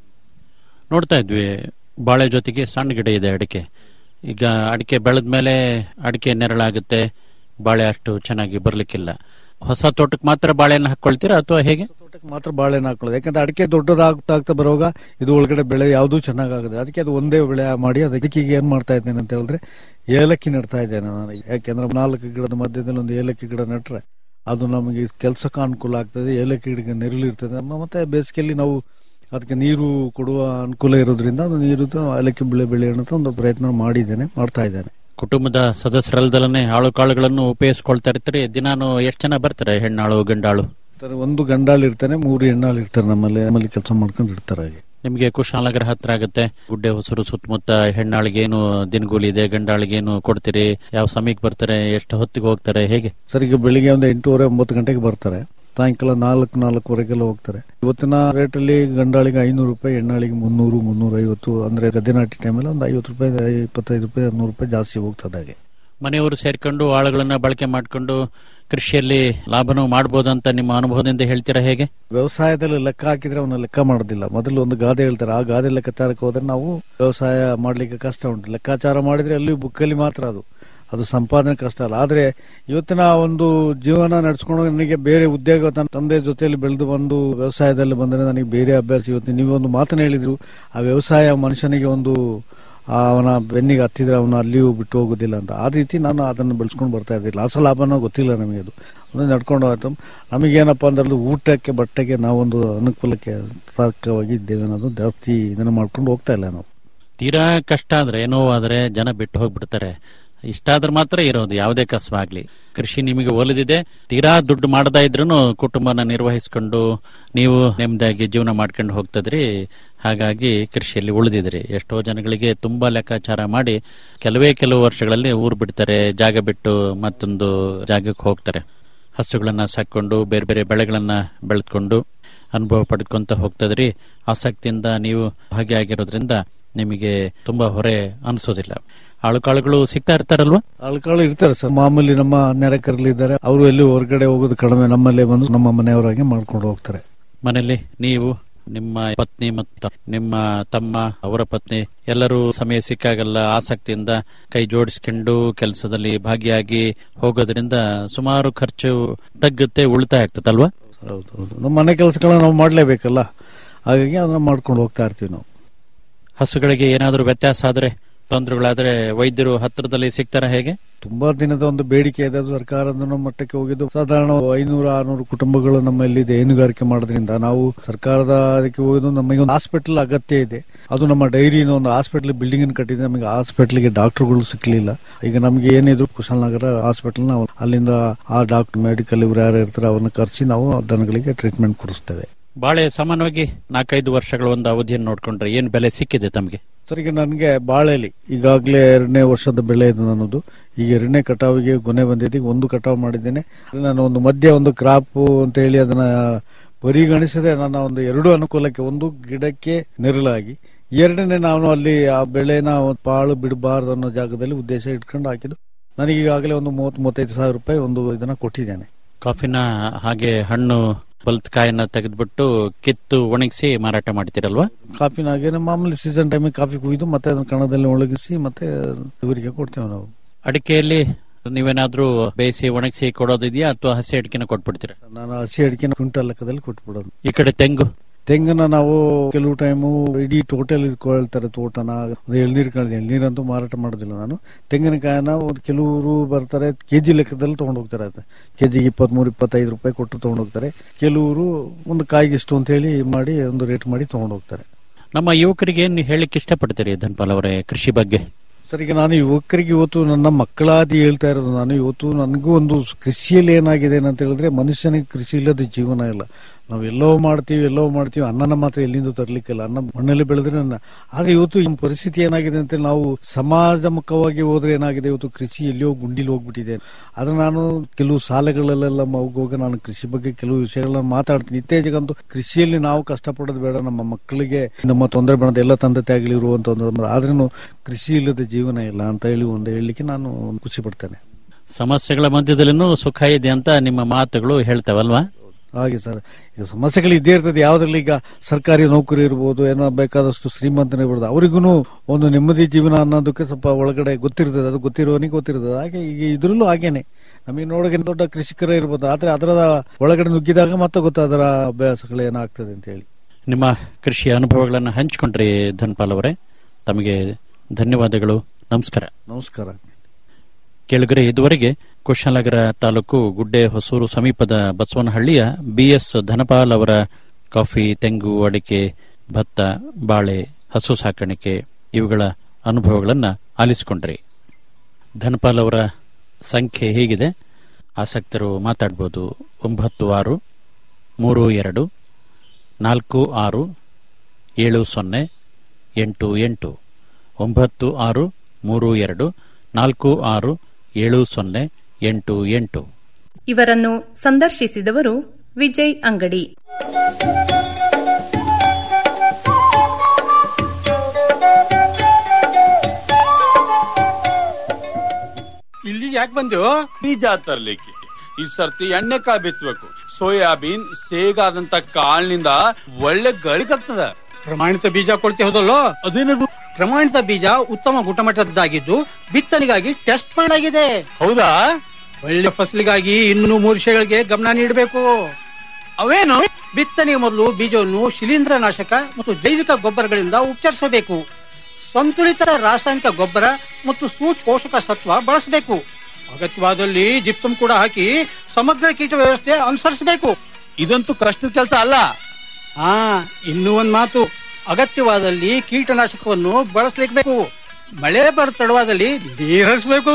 ನೋಡ್ತಾ ಇದ್ವಿ ಬಾಳೆ ಜೊತೆಗೆ ಸಣ್ಣ ಗಿಡ ಇದೆ ಅಡಿಕೆ ಈಗ ಅಡಿಕೆ ಬೆಳೆದ ಮೇಲೆ ಅಡಿಕೆ ನೆರಳಾಗುತ್ತೆ ಬಾಳೆ ಅಷ್ಟು ಚೆನ್ನಾಗಿ ಬರ್ಲಿಕ್ಕಿಲ್ಲ ಹೊಸ ತೋಟಕ್ಕೆ ಮಾತ್ರ ಬಾಳೆಯನ್ನು ಹಾಕೊಳ್ತೀರಾ ಅಥವಾ ಹೇಗೆ ತೋಟಕ್ಕೆ ಮಾತ್ರ ಬಾಳೆನ ಹಾಕೊಳ್ಳೋದು ಯಾಕಂದ್ರೆ ಅಡಿಕೆ ದೊಡ್ಡದಾಗ್ತಾ ಆಗ್ತಾ ಬರುವಾಗ ಇದು ಒಳಗಡೆ ಬೆಳೆ ಯಾವುದೂ ಚೆನ್ನಾಗಾಗುತ್ತೆ ಅದಕ್ಕೆ ಅದು ಒಂದೇ ಬೆಳೆ ಮಾಡಿ ಅದಕ್ಕೆ ಈಗ ಏನ್ ಮಾಡ್ತಾ ಇದ್ದೇನೆ ಅಂತ ಹೇಳಿದ್ರೆ ಏಲಕ್ಕಿ ನೆಡ್ತಾ ಇದ್ದೇನೆ ನಾನು ಯಾಕೆಂದ್ರೆ ನಾಲ್ಕು ಗಿಡದ ಮಧ್ಯದಲ್ಲಿ ಒಂದು ಏಲಕ್ಕಿ ಗಿಡ ನೆಟ್ರೆ ಅದು ನಮಗೆ ಕೆಲಸಕ್ಕೆ ಅನುಕೂಲ ಆಗ್ತದೆ ಏಲಕ್ಕಿ ಗಿಡಕ್ಕೆ ನೆರಳು ಇರ್ತದೆ ಮತ್ತೆ ಬೇಸಿಗೆಯಲ್ಲಿ ನಾವು ಅದಕ್ಕೆ ನೀರು ಕೊಡುವ ಅನುಕೂಲ ಇರೋದ್ರಿಂದ ಅದು ನೀರು ಏಲಕ್ಕಿ ಬೆಳೆ ಬೆಳೆಯೋಣ ಅಂತ ಒಂದು ಪ್ರಯತ್ನ ಮಾಡಿದ್ದೇನೆ ಮಾಡ್ತಾ ಇದ್ದೇನೆ ಕುಟುಂಬದ ಸದಸ್ಯರಲ್ದಲನೆ ಆಳು ಕಾಳುಗಳನ್ನು ಉಪಯೋಗಿಸ್ಕೊಳ್ತಾ ಇರ್ತೀರಿ ದಿನಾನು ಎಷ್ಟು ಜನ ಬರ್ತಾರೆ ಹೆಣ್ಣಾಳು ಗಂಡಾಳು ಒಂದು ಗಂಡಾಳು ಇರ್ತಾನೆ ಮೂರು ಹೆಣ್ಣಾಳು ಇರ್ತಾರೆ ನಮ್ಮಲ್ಲಿ ನಮ್ಮಲ್ಲಿ ಕೆಲಸ ಮಾಡ್ಕೊಂಡು ಇರ್ತಾರೆ ಹಾಗೆ ನಿಮಗೆ ಕುಶಾಲನಗರ ಹತ್ರ ಆಗುತ್ತೆ ಗುಡ್ಡೆ ಹೊಸರು ಸುತ್ತಮುತ್ತ ಹೆಣ್ಣಾಳಿಗೆ ಏನು ದಿನಗೂಲಿ ಇದೆ ಗಂಡಾಳಿಗೆ ಏನು ಕೊಡ್ತೀರಿ ಯಾವ ಸಮಯಕ್ಕೆ ಬರ್ತಾರೆ ಎಷ್ಟು ಹೊತ್ತಿಗೆ ಹೋಗ್ತಾರೆ ಹೇಗೆ ಸರ್ ಈಗ ಬೆಳಿಗ್ಗೆ ಒಂದು ಎಂಟೂವರೆ ಒಂಬತ್ತು ಗಂಟೆಗೆ ಬರ್ತಾರೆ ಸಾಯಂಕಾಲ ನಾಲ್ಕು ನಾಲ್ಕುವರೆಗೆಲ್ಲ ಹೋಗ್ತಾರೆ ಇವತ್ತಿನ ರೇಟಲ್ಲಿ ಗಂಡಾಳಿಗೆ ಐನೂರು ರೂಪಾಯಿ ಹೆಣ್ಣಾಳಿಗೆ ಮುನ್ನೂರು ಮುನ್ನೂರ ಐವತ್ತು ಅಂದ್ರೆ ಗದ್ದೆ ನಾಟಿ ಟೈಮಲ್ಲಿ ಒಂದು ಐವತ್ತು ರೂಪಾಯಿ ಇಪ್ಪತ್ತೈದು ರೂಪಾಯಿ ನೂರು ರೂಪಾಯಿ ಜಾಸ್ತಿ ಹೋಗ್ತದೆ ಹಾಗೆ ಮನೆಯವರು ಸೇರ್ಕೊಂಡು ಆಳುಗಳನ್ನ ಬಳಕೆ ಮಾಡಿಕೊಂಡು ಕೃಷಿಯಲ್ಲಿ ಲಾಭನೂ ಮಾಡಬಹುದಂತ ನಿಮ್ಮ ಅನುಭವದಿಂದ ಹೇಳ್ತೀರಾ ಹೇಗೆ ವ್ಯವಸಾಯದಲ್ಲಿ ಲೆಕ್ಕ ಹಾಕಿದ್ರೆ ಅವನ್ನ ಲೆಕ್ಕ ಮಾಡೋದಿಲ್ಲ ಮೊದಲು ಒಂದು ಗಾದೆ ಹೇಳ್ತಾರೆ ಆ ಗಾದೆ ಲೆಕ್ಕಾಚಾರಕ್ಕೆ ಹೋದ್ರೆ ನಾವು ವ್ಯವಸಾಯ ಮಾಡ್ಲಿಕ್ಕೆ ಕಷ್ಟ ಉಂಟು ಲೆಕ್ಕಾಚಾರ ಮಾಡಿದ್ರೆ ಅಲ್ಲಿ ಬುಕ್ಕಲ್ಲಿ ಮಾತ್ರ ಅದು ಅದು ಸಂಪಾದನೆ ಕಷ್ಟ ಅಲ್ಲ ಆದ್ರೆ ಇವತ್ತಿನ ಒಂದು ಜೀವನ ನಡೆಸ್ಕೊಂಡು ನನಗೆ ಬೇರೆ ಉದ್ಯೋಗ ನನ್ನ ತಂದೆ ಜೊತೆಯಲ್ಲಿ ಬೆಳೆದು ಬಂದು ವ್ಯವಸಾಯದಲ್ಲಿ ಬಂದ್ರೆ ನನಗೆ ಬೇರೆ ಅಭ್ಯಾಸ ಇವತ್ತು ನೀವು ಒಂದು ಮಾತನ್ನ ಹೇಳಿದ್ರು ಆ ವ್ಯವಸಾಯ ಮನುಷ್ಯನಿಗೆ ಒಂದು ಆ ಅವನ ಬೆನ್ನಿಗೆ ಹತ್ತಿದ್ರೆ ಅವನು ಅಲ್ಲಿಯೂ ಬಿಟ್ಟು ಹೋಗುದಿಲ್ಲ ಅಂತ ಆ ರೀತಿ ನಾನು ಅದನ್ನು ಬೆಳೆಸ್ಕೊಂಡು ಬರ್ತಾ ಇದ್ದೆ ಲಾಸ ಲಾಭನೋ ಗೊತ್ತಿಲ್ಲ ನಮಗೆ ಅದು ಅದು ನಡ್ಕೊಂಡು ಹೋಯ್ತು ನಮಗೇನಪ್ಪ ಅಂದ್ರೆ ಅದು ಊಟಕ್ಕೆ ಬಟ್ಟೆಗೆ ನಾವೊಂದು ಅನುಕೂಲಕ್ಕೆ ಸಾಕವಾಗಿ ಇದ್ದೇವೆ ಅನ್ನೋದು ಜಾಸ್ತಿ ಇದನ್ನು ಮಾಡ್ಕೊಂಡು ಹೋಗ್ತಾ ಇಲ್ಲ ನಾವು ತೀರಾ ಕಷ್ಟ ಆದ್ರೆ ನೋವಾದ್ರೆ ಜನ ಬಿಟ್ಟು ಹೋಗ್ಬಿಡ್ತಾರೆ ಇಷ್ಟಾದ್ರೆ ಮಾತ್ರ ಇರೋದು ಯಾವುದೇ ಕಸವಾಗ್ಲಿ ಕೃಷಿ ನಿಮಗೆ ಒಲಿದಿದೆ ತೀರಾ ದುಡ್ಡು ಮಾಡದ ಇದ್ರೂ ಕುಟುಂಬನ ನಿರ್ವಹಿಸಿಕೊಂಡು ನೀವು ನೆಮ್ಮದಿಯಾಗಿ ಜೀವನ ಮಾಡ್ಕೊಂಡು ಹೋಗ್ತದ್ರಿ ಹಾಗಾಗಿ ಕೃಷಿಯಲ್ಲಿ ಉಳಿದಿದ್ರಿ ಎಷ್ಟೋ ಜನಗಳಿಗೆ ತುಂಬಾ ಲೆಕ್ಕಾಚಾರ ಮಾಡಿ ಕೆಲವೇ ಕೆಲವು ವರ್ಷಗಳಲ್ಲಿ ಊರು ಬಿಡ್ತಾರೆ ಜಾಗ ಬಿಟ್ಟು ಮತ್ತೊಂದು ಜಾಗಕ್ಕೆ ಹೋಗ್ತಾರೆ ಹಸುಗಳನ್ನ ಸಾಕೊಂಡು ಬೇರೆ ಬೇರೆ ಬೆಳೆಗಳನ್ನ ಬೆಳೆದ್ಕೊಂಡು ಅನುಭವ ಪಡೆದ್ಕೊಂತ ಹೋಗ್ತದ್ರಿ ಆಸಕ್ತಿಯಿಂದ ನೀವು ಭಾಗಿಯಾಗಿರೋದ್ರಿಂದ ನಿಮಗೆ ತುಂಬಾ ಹೊರೆ ಅನಿಸೋದಿಲ್ಲ ಆಳುಕಾಳುಗಳು ಸಿಗ್ತಾ ಇರ್ತಾರಲ್ವಾ ಆಳ್ಕಾಳು ಇರ್ತಾರೆ ಸರ್ ಮಾಮೂಲಿ ನಮ್ಮ ನೆರೆಕರಲಿದ್ದಾರೆ ಅವರು ಎಲ್ಲಿ ಹೊರಗಡೆ ಹೋಗೋದು ಕಡಿಮೆ ನಮ್ಮಲ್ಲೇ ಬಂದು ನಮ್ಮ ಮನೆಯವರಾಗೆ ಮಾಡ್ಕೊಂಡು ಹೋಗ್ತಾರೆ ಮನೆಯಲ್ಲಿ ನೀವು ನಿಮ್ಮ ಪತ್ನಿ ಮತ್ತು ನಿಮ್ಮ ತಮ್ಮ ಅವರ ಪತ್ನಿ ಎಲ್ಲರೂ ಸಮಯ ಸಿಕ್ಕಾಗೆಲ್ಲ ಆಸಕ್ತಿಯಿಂದ ಕೈ ಜೋಡಿಸ್ಕೊಂಡು ಕೆಲಸದಲ್ಲಿ ಭಾಗಿಯಾಗಿ ಹೋಗೋದ್ರಿಂದ ಸುಮಾರು ಖರ್ಚು ತಗ್ಗುತ್ತೆ ಉಳಿತಾಯ ಆಗ್ತದಲ್ವಾ ಹೌದು ಹೌದು ನಮ್ಮ ಮನೆ ಕೆಲಸಗಳನ್ನ ನಾವು ಮಾಡ್ಲೇಬೇಕಲ್ಲ ಹಾಗಾಗಿ ಅದನ್ನ ಮಾಡ್ಕೊಂಡು ಹೋಗ್ತಾ ಇರ್ತೀವಿ ನಾವು ಹಸುಗಳಿಗೆ ಏನಾದರೂ ವ್ಯತ್ಯಾಸ ಆದ್ರೆ ತೊಂದರೆಗಳಾದ್ರೆ ವೈದ್ಯರು ಹತ್ತಿರದಲ್ಲಿ ಸಿಗ್ತಾರ ಹೇಗೆ ತುಂಬಾ ದಿನದ ಒಂದು ಬೇಡಿಕೆ ಇದೆ ಅದು ಸರ್ಕಾರದ ಮಟ್ಟಕ್ಕೆ ಹೋಗಿದ್ದು ಸಾಧಾರಣ ಐನೂರು ಆರ್ನೂರು ಕುಟುಂಬಗಳು ನಮ್ಮಲ್ಲಿದೆ ಹೈನುಗಾರಿಕೆ ಮಾಡೋದ್ರಿಂದ ನಾವು ಸರ್ಕಾರದ ಅದಕ್ಕೆ ಹೋಗಿದ್ದು ನಮಗೆ ಒಂದು ಹಾಸ್ಪಿಟಲ್ ಅಗತ್ಯ ಇದೆ ಅದು ನಮ್ಮ ಡೈರಿನ ಒಂದು ಹಾಸ್ಪಿಟಲ್ ಬಿಲ್ಡಿಂಗ್ ಅನ್ನು ಕಟ್ಟಿದ್ರೆ ನಮಗೆ ಹಾಸ್ಪಿಟಲ್ಗೆ ಡಾಕ್ಟರ್ಗಳು ಸಿಕ್ಲಿಲ್ಲ ಈಗ ನಮಗೆ ಏನಿದ್ರು ಕುಶಾಲನಗರ ಹಾಸ್ಪಿಟಲ್ ನಾವು ಅಲ್ಲಿಂದ ಆ ಡಾಕ್ಟರ್ ಮೆಡಿಕಲ್ ಇವ್ರು ಯಾರು ಇರ್ತಾರೆ ಅವ್ರನ್ನ ಕರೆಸಿ ನಾವು ದನಗಳಿಗೆ ಟ್ರೀಟ್ಮೆಂಟ್ ಕೊಡಿಸ್ತೇವೆ ಬಾಳೆ ಸಾಮಾನ್ಯವಾಗಿ ನಾಲ್ಕೈದು ವರ್ಷಗಳ ಒಂದು ಅವಧಿಯನ್ನು ನೋಡ್ಕೊಂಡ್ರೆ ಏನ್ ಬೆಲೆ ಸಿಕ್ಕಿದೆ ತಮಗೆ ಸರ್ ಈಗ ನನಗೆ ಬಾಳೆಲಿ ಈಗಾಗಲೇ ಎರಡನೇ ವರ್ಷದ ಬೆಳೆ ಇದು ನನ್ನದು ಈಗ ಎರಡನೇ ಕಟಾವಿಗೆ ಗೊನೆ ಬಂದಿದೆ ಈಗ ಒಂದು ಕಟಾವು ಮಾಡಿದ್ದೇನೆ ನಾನು ಒಂದು ಮಧ್ಯ ಒಂದು ಕ್ರಾಪ್ ಅಂತ ಹೇಳಿ ಅದನ್ನ ಪರಿಗಣಿಸದೆ ನನ್ನ ಒಂದು ಎರಡು ಅನುಕೂಲಕ್ಕೆ ಒಂದು ಗಿಡಕ್ಕೆ ನೆರಳಾಗಿ ಎರಡನೇ ನಾನು ಅಲ್ಲಿ ಆ ಬೆಳೆನ ಒಂದು ಪಾಳು ಬಿಡಬಾರ್ದು ಅನ್ನೋ ಜಾಗದಲ್ಲಿ ಉದ್ದೇಶ ಇಟ್ಕೊಂಡು ಹಾಕಿದ್ದು ನನಗೆ ಈಗಾಗಲೇ ಒಂದು ಮೂವತ್ತು ಮೂವತ್ತೈದು ಸಾವಿರ ರೂಪಾಯಿ ಒಂದು ಇದನ್ನ ಕೊಟ್ಟಿದ್ದೇನೆ ಕಾಫಿನ ಹಾಗೆ ಹಣ್ಣು ಬಲ್ತ್ ಕಾಯನ್ನ ತೆಗೆದ್ಬಿಟ್ಟು ಕಿತ್ತು ಒಣಗಿಸಿ ಮಾರಾಟ ಮಾಡ್ತೀರಲ್ವಾ ಕಾಫಿನ ಹಾಗೇನೆ ಮಾಮೂಲಿ ಸೀಸನ್ ಟೈಮಿಗೆ ಕಾಫಿ ಕುಯ್ದು ಮತ್ತೆ ಅದನ್ನ ಕಣದಲ್ಲಿ ಒಣಗಿಸಿ ಮತ್ತೆ ಇವರಿಗೆ ಕೊಡ್ತೇವೆ ನಾವು ಅಡಿಕೆಯಲ್ಲಿ ನೀವೇನಾದ್ರೂ ಬೇಯಿಸಿ ಒಣಗಿಸಿ ಕೊಡೋದಿದೆಯಾ ಅಥವಾ ಹಸಿ ಅಡಿಕೆನ ಕೊಟ್ಬಿಡ್ತೀರಾ ನಾನು ಹಸಿ ಅಡಿಕೆನ ಕ್ವಿಂಟಲ್ ಲೆಕ್ಕದಲ್ಲಿ ಕೊಟ್ಬಿಡೋದು ಈ ಕಡೆ ತೆಂಗು ತೆಂಗನ್ನ ನಾವು ಕೆಲವು ಟೈಮು ಇಡೀ ಟೋಟಲ್ ಇಟ್ಕೊಳ್ತಾರೆ ತೋಟನ ಒಂದು ಎಳ್ನೀರು ಕಳೆದ ಎಳ್ನೀರಂತೂ ಮಾರಾಟ ಮಾಡೋದಿಲ್ಲ ನಾನು ತೆಂಗಿನಕಾಯನ ಒಂದು ಕೆಲವರು ಬರ್ತಾರೆ ಕೆಜಿ ಲೆಕ್ಕದಲ್ಲಿ ತಗೊಂಡು ಹೋಗ್ತಾರೆ ಅದು ಕೆಜಿಗೆ ಇಪ್ಪತ್ಮೂರು ಇಪ್ಪತ್ತೈದು ರೂಪಾಯಿ ಕೊಟ್ಟು ತಗೊಂಡು ಹೋಗ್ತಾರೆ ಕೆಲವರು ಒಂದು ಕಾಯಿಗೆ ಇಷ್ಟು ಅಂತ ಹೇಳಿ ಮಾಡಿ ಒಂದು ರೇಟ್ ಮಾಡಿ ತಗೊಂಡು ಹೋಗ್ತಾರೆ ನಮ್ಮ ಯುವಕರಿಗೆ ಏನ್ ಹೇಳಿಕ್ಕೆ ಇಷ್ಟಪಡ್ತೀರಿ ಧನ್ಪಾಲ್ ಅವರೇ ಕೃಷಿ ಬಗ್ಗೆ ಸರ್ ಈಗ ನಾನು ಯುವಕರಿಗೆ ಇವತ್ತು ನನ್ನ ಮಕ್ಕಳಾದಿ ಹೇಳ್ತಾ ಇರೋದು ನಾನು ಇವತ್ತು ನನಗೂ ಒಂದು ಕೃಷಿಯಲ್ಲಿ ಏನಾಗಿದೆ ಅಂತ ಹೇಳಿದ್ರೆ ಮನುಷ್ಯನಿಗೆ ಕೃಷಿ ಇಲ್ಲದ ಜೀವನ ಇಲ್ಲ ನಾವು ಎಲ್ಲೋ ಮಾಡ್ತೀವಿ ಎಲ್ಲೋ ಮಾಡ್ತೀವಿ ಅನ್ನನ ಮಾತ್ರ ಎಲ್ಲಿಂದ ತರ್ಲಿಕ್ಕಿಲ್ಲ ಅನ್ನ ಮಣ್ಣಲ್ಲಿ ಬೆಳೆದ್ರೆ ಅನ್ನ ಆದ್ರೆ ಇವತ್ತು ಈ ಪರಿಸ್ಥಿತಿ ಏನಾಗಿದೆ ಅಂತ ನಾವು ಸಮಾಜಮುಖವಾಗಿ ಹೋದ್ರೆ ಏನಾಗಿದೆ ಇವತ್ತು ಕೃಷಿ ಎಲ್ಲಿಯೋ ಗುಂಡಿಲಿ ಹೋಗ್ಬಿಟ್ಟಿದೆ ಅದು ನಾನು ಕೆಲವು ಶಾಲೆಗಳಲ್ಲೆಲ್ಲ ಹೋಗುವಾಗ ನಾನು ಕೃಷಿ ಬಗ್ಗೆ ಕೆಲವು ವಿಷಯಗಳನ್ನ ಮಾತಾಡ್ತೀನಿ ಇತ್ತೀಚೆಗಂತೂ ಕೃಷಿಯಲ್ಲಿ ನಾವು ಕಷ್ಟಪಡೋದು ಬೇಡ ನಮ್ಮ ಮಕ್ಕಳಿಗೆ ನಮ್ಮ ತೊಂದರೆ ಬರೋದು ಎಲ್ಲ ತಂದೆ ತಾಯಿಗಳು ಇರುವಂತ ಒಂದು ಆದ್ರೂ ಕೃಷಿ ಇಲ್ಲದ ಜೀವನ ಇಲ್ಲ ಅಂತ ಹೇಳಿ ಒಂದು ಹೇಳಲಿಕ್ಕೆ ನಾನು ಖುಷಿ ಪಡ್ತೇನೆ ಸಮಸ್ಯೆಗಳ ಮಧ್ಯದಲ್ಲೂ ಸುಖ ಇದೆ ಅಂತ ನಿಮ್ಮ ಮಾತುಗಳು ಹೇಳ್ತಾವಲ್ವಾ ಹಾಗೆ ಸರ್ ಈಗ ಸಮಸ್ಯೆಗಳು ಇದ್ದೇ ಇರ್ತದೆ ಯಾವ್ದ್ರಲ್ಲಿ ಈಗ ಸರ್ಕಾರಿ ನೌಕರಿ ಇರ್ಬೋದು ಏನೋ ಬೇಕಾದಷ್ಟು ಶ್ರೀಮಂತನೇ ಇರ್ಬೋದು ಅವರಿಗೂ ಒಂದು ನೆಮ್ಮದಿ ಜೀವನ ಅನ್ನೋದಕ್ಕೆ ಸ್ವಲ್ಪ ಒಳಗಡೆ ಗೊತ್ತಿರ್ತದೆ ಅದು ಗೊತ್ತಿರೋನಿಗೆ ಗೊತ್ತಿರ್ತದೆ ಹಾಗೆ ಈಗ ಇದ್ರಲ್ಲೂ ಹಾಗೇನೆ ನಮಗೆ ನೋಡೋಕೆ ದೊಡ್ಡ ಕೃಷಿಕರ ಇರ್ಬೋದು ಆದ್ರೆ ಅದರ ಒಳಗಡೆ ನುಗ್ಗಿದಾಗ ಮತ್ತೆ ಗೊತ್ತು ಅದರ ಅಭ್ಯಾಸಗಳು ಏನಾಗ್ತದೆ ಅಂತ ಹೇಳಿ ನಿಮ್ಮ ಕೃಷಿಯ ಅನುಭವಗಳನ್ನು ಹಂಚಿಕೊಂಡ್ರಿ ಧನ್ಪಾಲ್ ಅವರೇ ತಮಗೆ ಧನ್ಯವಾದಗಳು ನಮಸ್ಕಾರ ನಮಸ್ಕಾರ ಕೇಳುಗರೆ ಇದುವರೆಗೆ ಕುಶಾಲನಗರ ತಾಲೂಕು ಗುಡ್ಡೆ ಹೊಸೂರು ಸಮೀಪದ ಬಸವನಹಳ್ಳಿಯ ಬಿಎಸ್ ಧನಪಾಲ್ ಅವರ ಕಾಫಿ ತೆಂಗು ಅಡಿಕೆ ಭತ್ತ ಬಾಳೆ ಹಸು ಸಾಕಾಣಿಕೆ ಇವುಗಳ ಅನುಭವಗಳನ್ನು ಆಲಿಸಿಕೊಂಡ್ರಿ ಧನಪಾಲ್ ಅವರ ಸಂಖ್ಯೆ ಹೀಗಿದೆ ಆಸಕ್ತರು ಮಾತಾಡಬಹುದು ಒಂಬತ್ತು ಆರು ಮೂರು ಎರಡು ನಾಲ್ಕು ಆರು ಏಳು ಸೊನ್ನೆ ಎಂಟು ಎಂಟು ಒಂಬತ್ತು ಆರು ಮೂರು ಎರಡು ನಾಲ್ಕು ಆರು ಏಳು ಸೊನ್ನೆ ಎಂಟು ಎಂಟು ಇವರನ್ನು ಸಂದರ್ಶಿಸಿದವರು ವಿಜಯ್ ಅಂಗಡಿ ಇಲ್ಲಿ ಯಾಕೆ ಬಂದು ಬೀಜ ತರ್ಲಿಕ್ಕೆ ಈ ಸರ್ತಿ ಎಣ್ಣೆಕಾಯಿ ಬಿತ್ತಬೇಕು ಸೋಯಾಬೀನ್ ಸೇಗಾದಂತ ಕಾಳಿನಿಂದ ಒಳ್ಳೆ ಗಳಿಕಾಗ್ತದ ಪ್ರಮಾಣಿತ ಬೀಜ ಕೊಡ್ತಿ ಹೋದಲ್ಲೋ ಅದೇನದು ಪ್ರಮಾಣಿತ ಬೀಜ ಉತ್ತಮ ಗುಣಮಟ್ಟದ್ದಾಗಿದ್ದು ಬಿತ್ತನೆಗಾಗಿ ಟೆಸ್ಟ್ ಮಾಡಲಾಗಿದೆ ಹೌದಾ ಒಳ್ಳೆ ಫಸಲಿಗಾಗಿ ಇನ್ನು ಮೂರು ವಿಷಯಗಳಿಗೆ ಗಮನ ನೀಡಬೇಕು ಅವೇನು ಬಿತ್ತನೆಯ ಮೊದಲು ಬೀಜವನ್ನು ಶಿಲೀಂಧ್ರ ನಾಶಕ ಮತ್ತು ಜೈವಿಕ ಗೊಬ್ಬರಗಳಿಂದ ಉಪಚರಿಸಬೇಕು ಸಂತುಲಿತ ರಾಸಾಯನಿಕ ಗೊಬ್ಬರ ಮತ್ತು ಸೂಚ್ ಪೋಷಕ ಸತ್ವ ಬಳಸಬೇಕು ಅಗತ್ಯವಾದಲ್ಲಿ ಜಿಪ್ಸಮ್ ಕೂಡ ಹಾಕಿ ಸಮಗ್ರ ಕೀಟ ವ್ಯವಸ್ಥೆ ಅನುಸರಿಸಬೇಕು ಇದಂತೂ ಕಷ್ಟದ ಕೆಲಸ ಅಲ್ಲ ಹಾ ಇನ್ನೂ ಒಂದ್ ಮಾತು ಅಗತ್ಯವಾದಲ್ಲಿ ಕೀಟನಾಶಕವನ್ನು ಬಳಸಲೇಬೇಕು ಮಳೆ ಬರ ತಡವಾದಲ್ಲಿ ನೀರಿಸಬೇಕು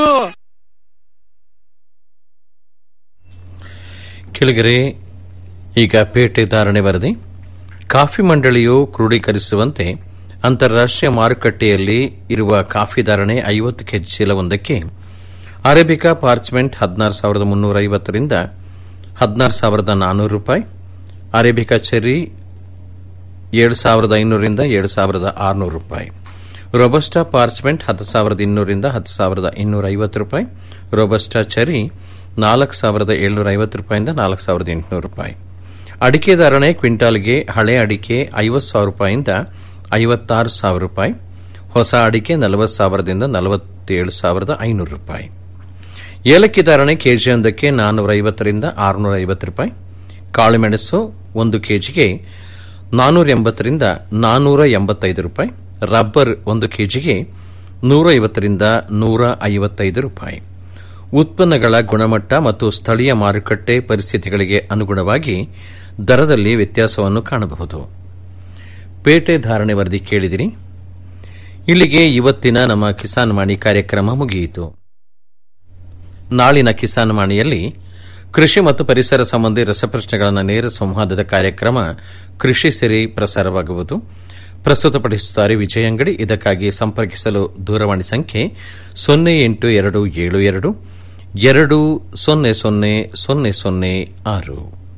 ಕೆಳಗರೆ ಈಗ ಪೇಟೆ ಧಾರಣೆ ವರದಿ ಕಾಫಿ ಮಂಡಳಿಯು ಕ್ರೋಢೀಕರಿಸುವಂತೆ ಅಂತಾರಾಷ್ಟೀಯ ಮಾರುಕಟ್ಟೆಯಲ್ಲಿ ಇರುವ ಕಾಫಿ ಧಾರಣೆ ಐವತ್ತು ಕೆಜಿ ಚೀಲವೊಂದಕ್ಕೆ ಅರೇಬಿಕಾ ಪಾರ್ಚ್ಮೆಂಟ್ ಹದಿನಾರು ಸಾವಿರದ ಮುನ್ನೂರ ಐವತ್ತರಿಂದ ಹದಿನಾರು ಸಾವಿರದ ನಾನ್ನೂರು ರೂಪಾಯಿ ಅರೇಬಿಕಾ ಚೆರ್ರಿ ಏಳು ಸಾವಿರದ ಐನೂರಿಂದ ಏಳು ಸಾವಿರದ ಆರುನೂರು ರೂಪಾಯಿ ರೊಬಸ್ಟಾ ಪಾರ್ಚ್ಮೆಂಟ್ ಹತ್ತು ಸಾವಿರದ ಇನ್ನೂರಿಂದ ಹತ್ತು ಸಾವಿರದ ಇನ್ನೂರ ಐವತ್ತು ರೂಪಾಯಿ ರೊಬಸ್ಟಾ ಚೆರಿ ನಾಲ್ಕು ಸಾವಿರದ ಏಳ್ನೂರ ಐವತ್ತು ರೂಪಾಯಿಂದ ನಾಲ್ಕು ಸಾವಿರದ ಎಂಟುನೂರು ರೂಪಾಯಿ ಅಡಿಕೆ ಧಾರಣೆ ಕ್ವಿಂಟಾಲ್ಗೆ ಹಳೆ ಅಡಿಕೆ ಐವತ್ತು ಸಾವಿರ ರೂಪಾಯಿಂದ ಐವತ್ತಾರು ಸಾವಿರ ರೂಪಾಯಿ ಹೊಸ ಅಡಿಕೆ ನಲವತ್ತು ಸಾವಿರದಿಂದ ನಲವತ್ತೇಳು ಸಾವಿರದ ಐನೂರು ರೂಪಾಯಿ ಏಲಕ್ಕಿ ಧಾರಣೆ ಕೆಜಿಯೊಂದಕ್ಕೆ ನಾನ್ನೂರ ಐವತ್ತರಿಂದ ಆರುನೂರ ಐವತ್ತು ರೂಪಾಯಿ ಕಾಳುಮೆಣಸು ಒಂದು ಕೆಜಿಗೆ ನಾನ್ನೂರ ಎಂಬತ್ತರಿಂದ ನಾನ್ನೂರ ಎಂಬತ್ತೈದು ರೂಪಾಯಿ ರಬ್ಬರ್ ಒಂದು ಕೆಜಿಗೆ ನೂರ ಐವತ್ತರಿಂದ ನೂರ ಐವತ್ತೈದು ರೂಪಾಯಿ ಉತ್ಪನ್ನಗಳ ಗುಣಮಟ್ಟ ಮತ್ತು ಸ್ಥಳೀಯ ಮಾರುಕಟ್ಟೆ ಪರಿಸ್ಥಿತಿಗಳಿಗೆ ಅನುಗುಣವಾಗಿ ದರದಲ್ಲಿ ವ್ಯತ್ಯಾಸವನ್ನು ಕಾಣಬಹುದು ಪೇಟೆ ಧಾರಣೆ ವರದಿ ಕೇಳಿದಿರಿ ಇಲ್ಲಿಗೆ ಇವತ್ತಿನ ನಮ್ಮ ಕಿಸಾನ್ ವಾಣಿ ಕಾರ್ಯಕ್ರಮ ಮುಗಿಯಿತು ನಾಳಿನ ಕಿಸಾನ್ ವಾಣಿಯಲ್ಲಿ ಕೃಷಿ ಮತ್ತು ಪರಿಸರ ಸಂಬಂಧಿ ರಸಪ್ರಶ್ನೆಗಳನ್ನು ನೇರ ಸಂವಾದದ ಕಾರ್ಯಕ್ರಮ ಕೃಷಿ ಸಿರಿ ಪ್ರಸಾರವಾಗುವುದು ಪ್ರಸ್ತುತಪಡಿಸುತ್ತಾರೆ ವಿಜಯ ಅಂಗಡಿ ಇದಕ್ಕಾಗಿ ಸಂಪರ್ಕಿಸಲು ದೂರವಾಣಿ ಸಂಖ್ಯೆ ಸೊನ್ನೆ ಎಂಟು ಎರಡು ಏಳು ಎರಡು ಎರಡು ಸೊನ್ನೆ ಸೊನ್ನೆ ಸೊನ್ನೆ ಸೊನ್ನೆ ಆರು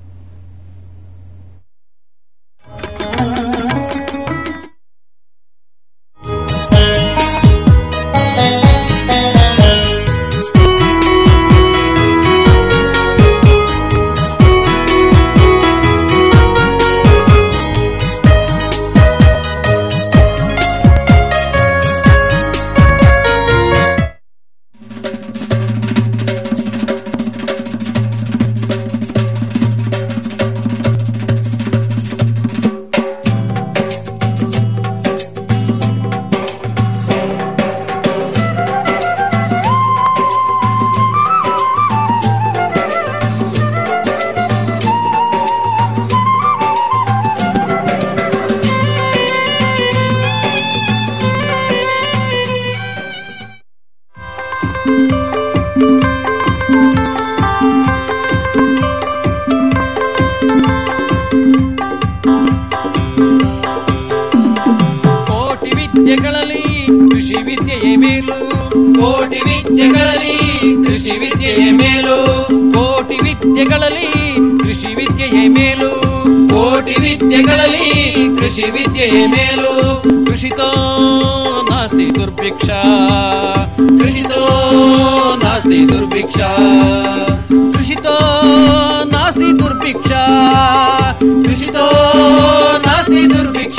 ಕೋಟಿ ವಿದ್ಯೆಗಳಲ್ಲಿ ಕೃಷಿ ವಿದ್ಯೆಯೇ ಮೇಲು ಕೋಟಿ ವಿದ್ಯೆಗಳಲ್ಲಿ ಕೃಷಿ ವಿದ್ಯೆಯೇ ಮೇಲು ಕೋಟಿ ವಿದ್ಯೆಗಳಲ್ಲಿ ಕೃಷಿ ವಿದ್ಯೆಯೇ ಮೇಲು ಕೋಟಿ ವಿದ್ಯೆಗಳಲ್ಲಿ ಕೃಷಿ ವಿದ್ಯೆಯೇ ಮೇಲು ಕೃಷಿತೋ ನಾಸ್ತಿ ದುರ್ಭಿಕ್ಷ ಕೃಷಿತೋ ನಾಸ್ತಿ ದುರ್ಭಿಕ್ಷ ಕೃಷಿತೋ ನಾಸ್ತಿ ದುರ್ಭಿಕ್ಷ ಕೃಷಿತೋ ನಾಸ್ತಿ ದುರ್ಭಿಕ್ಷ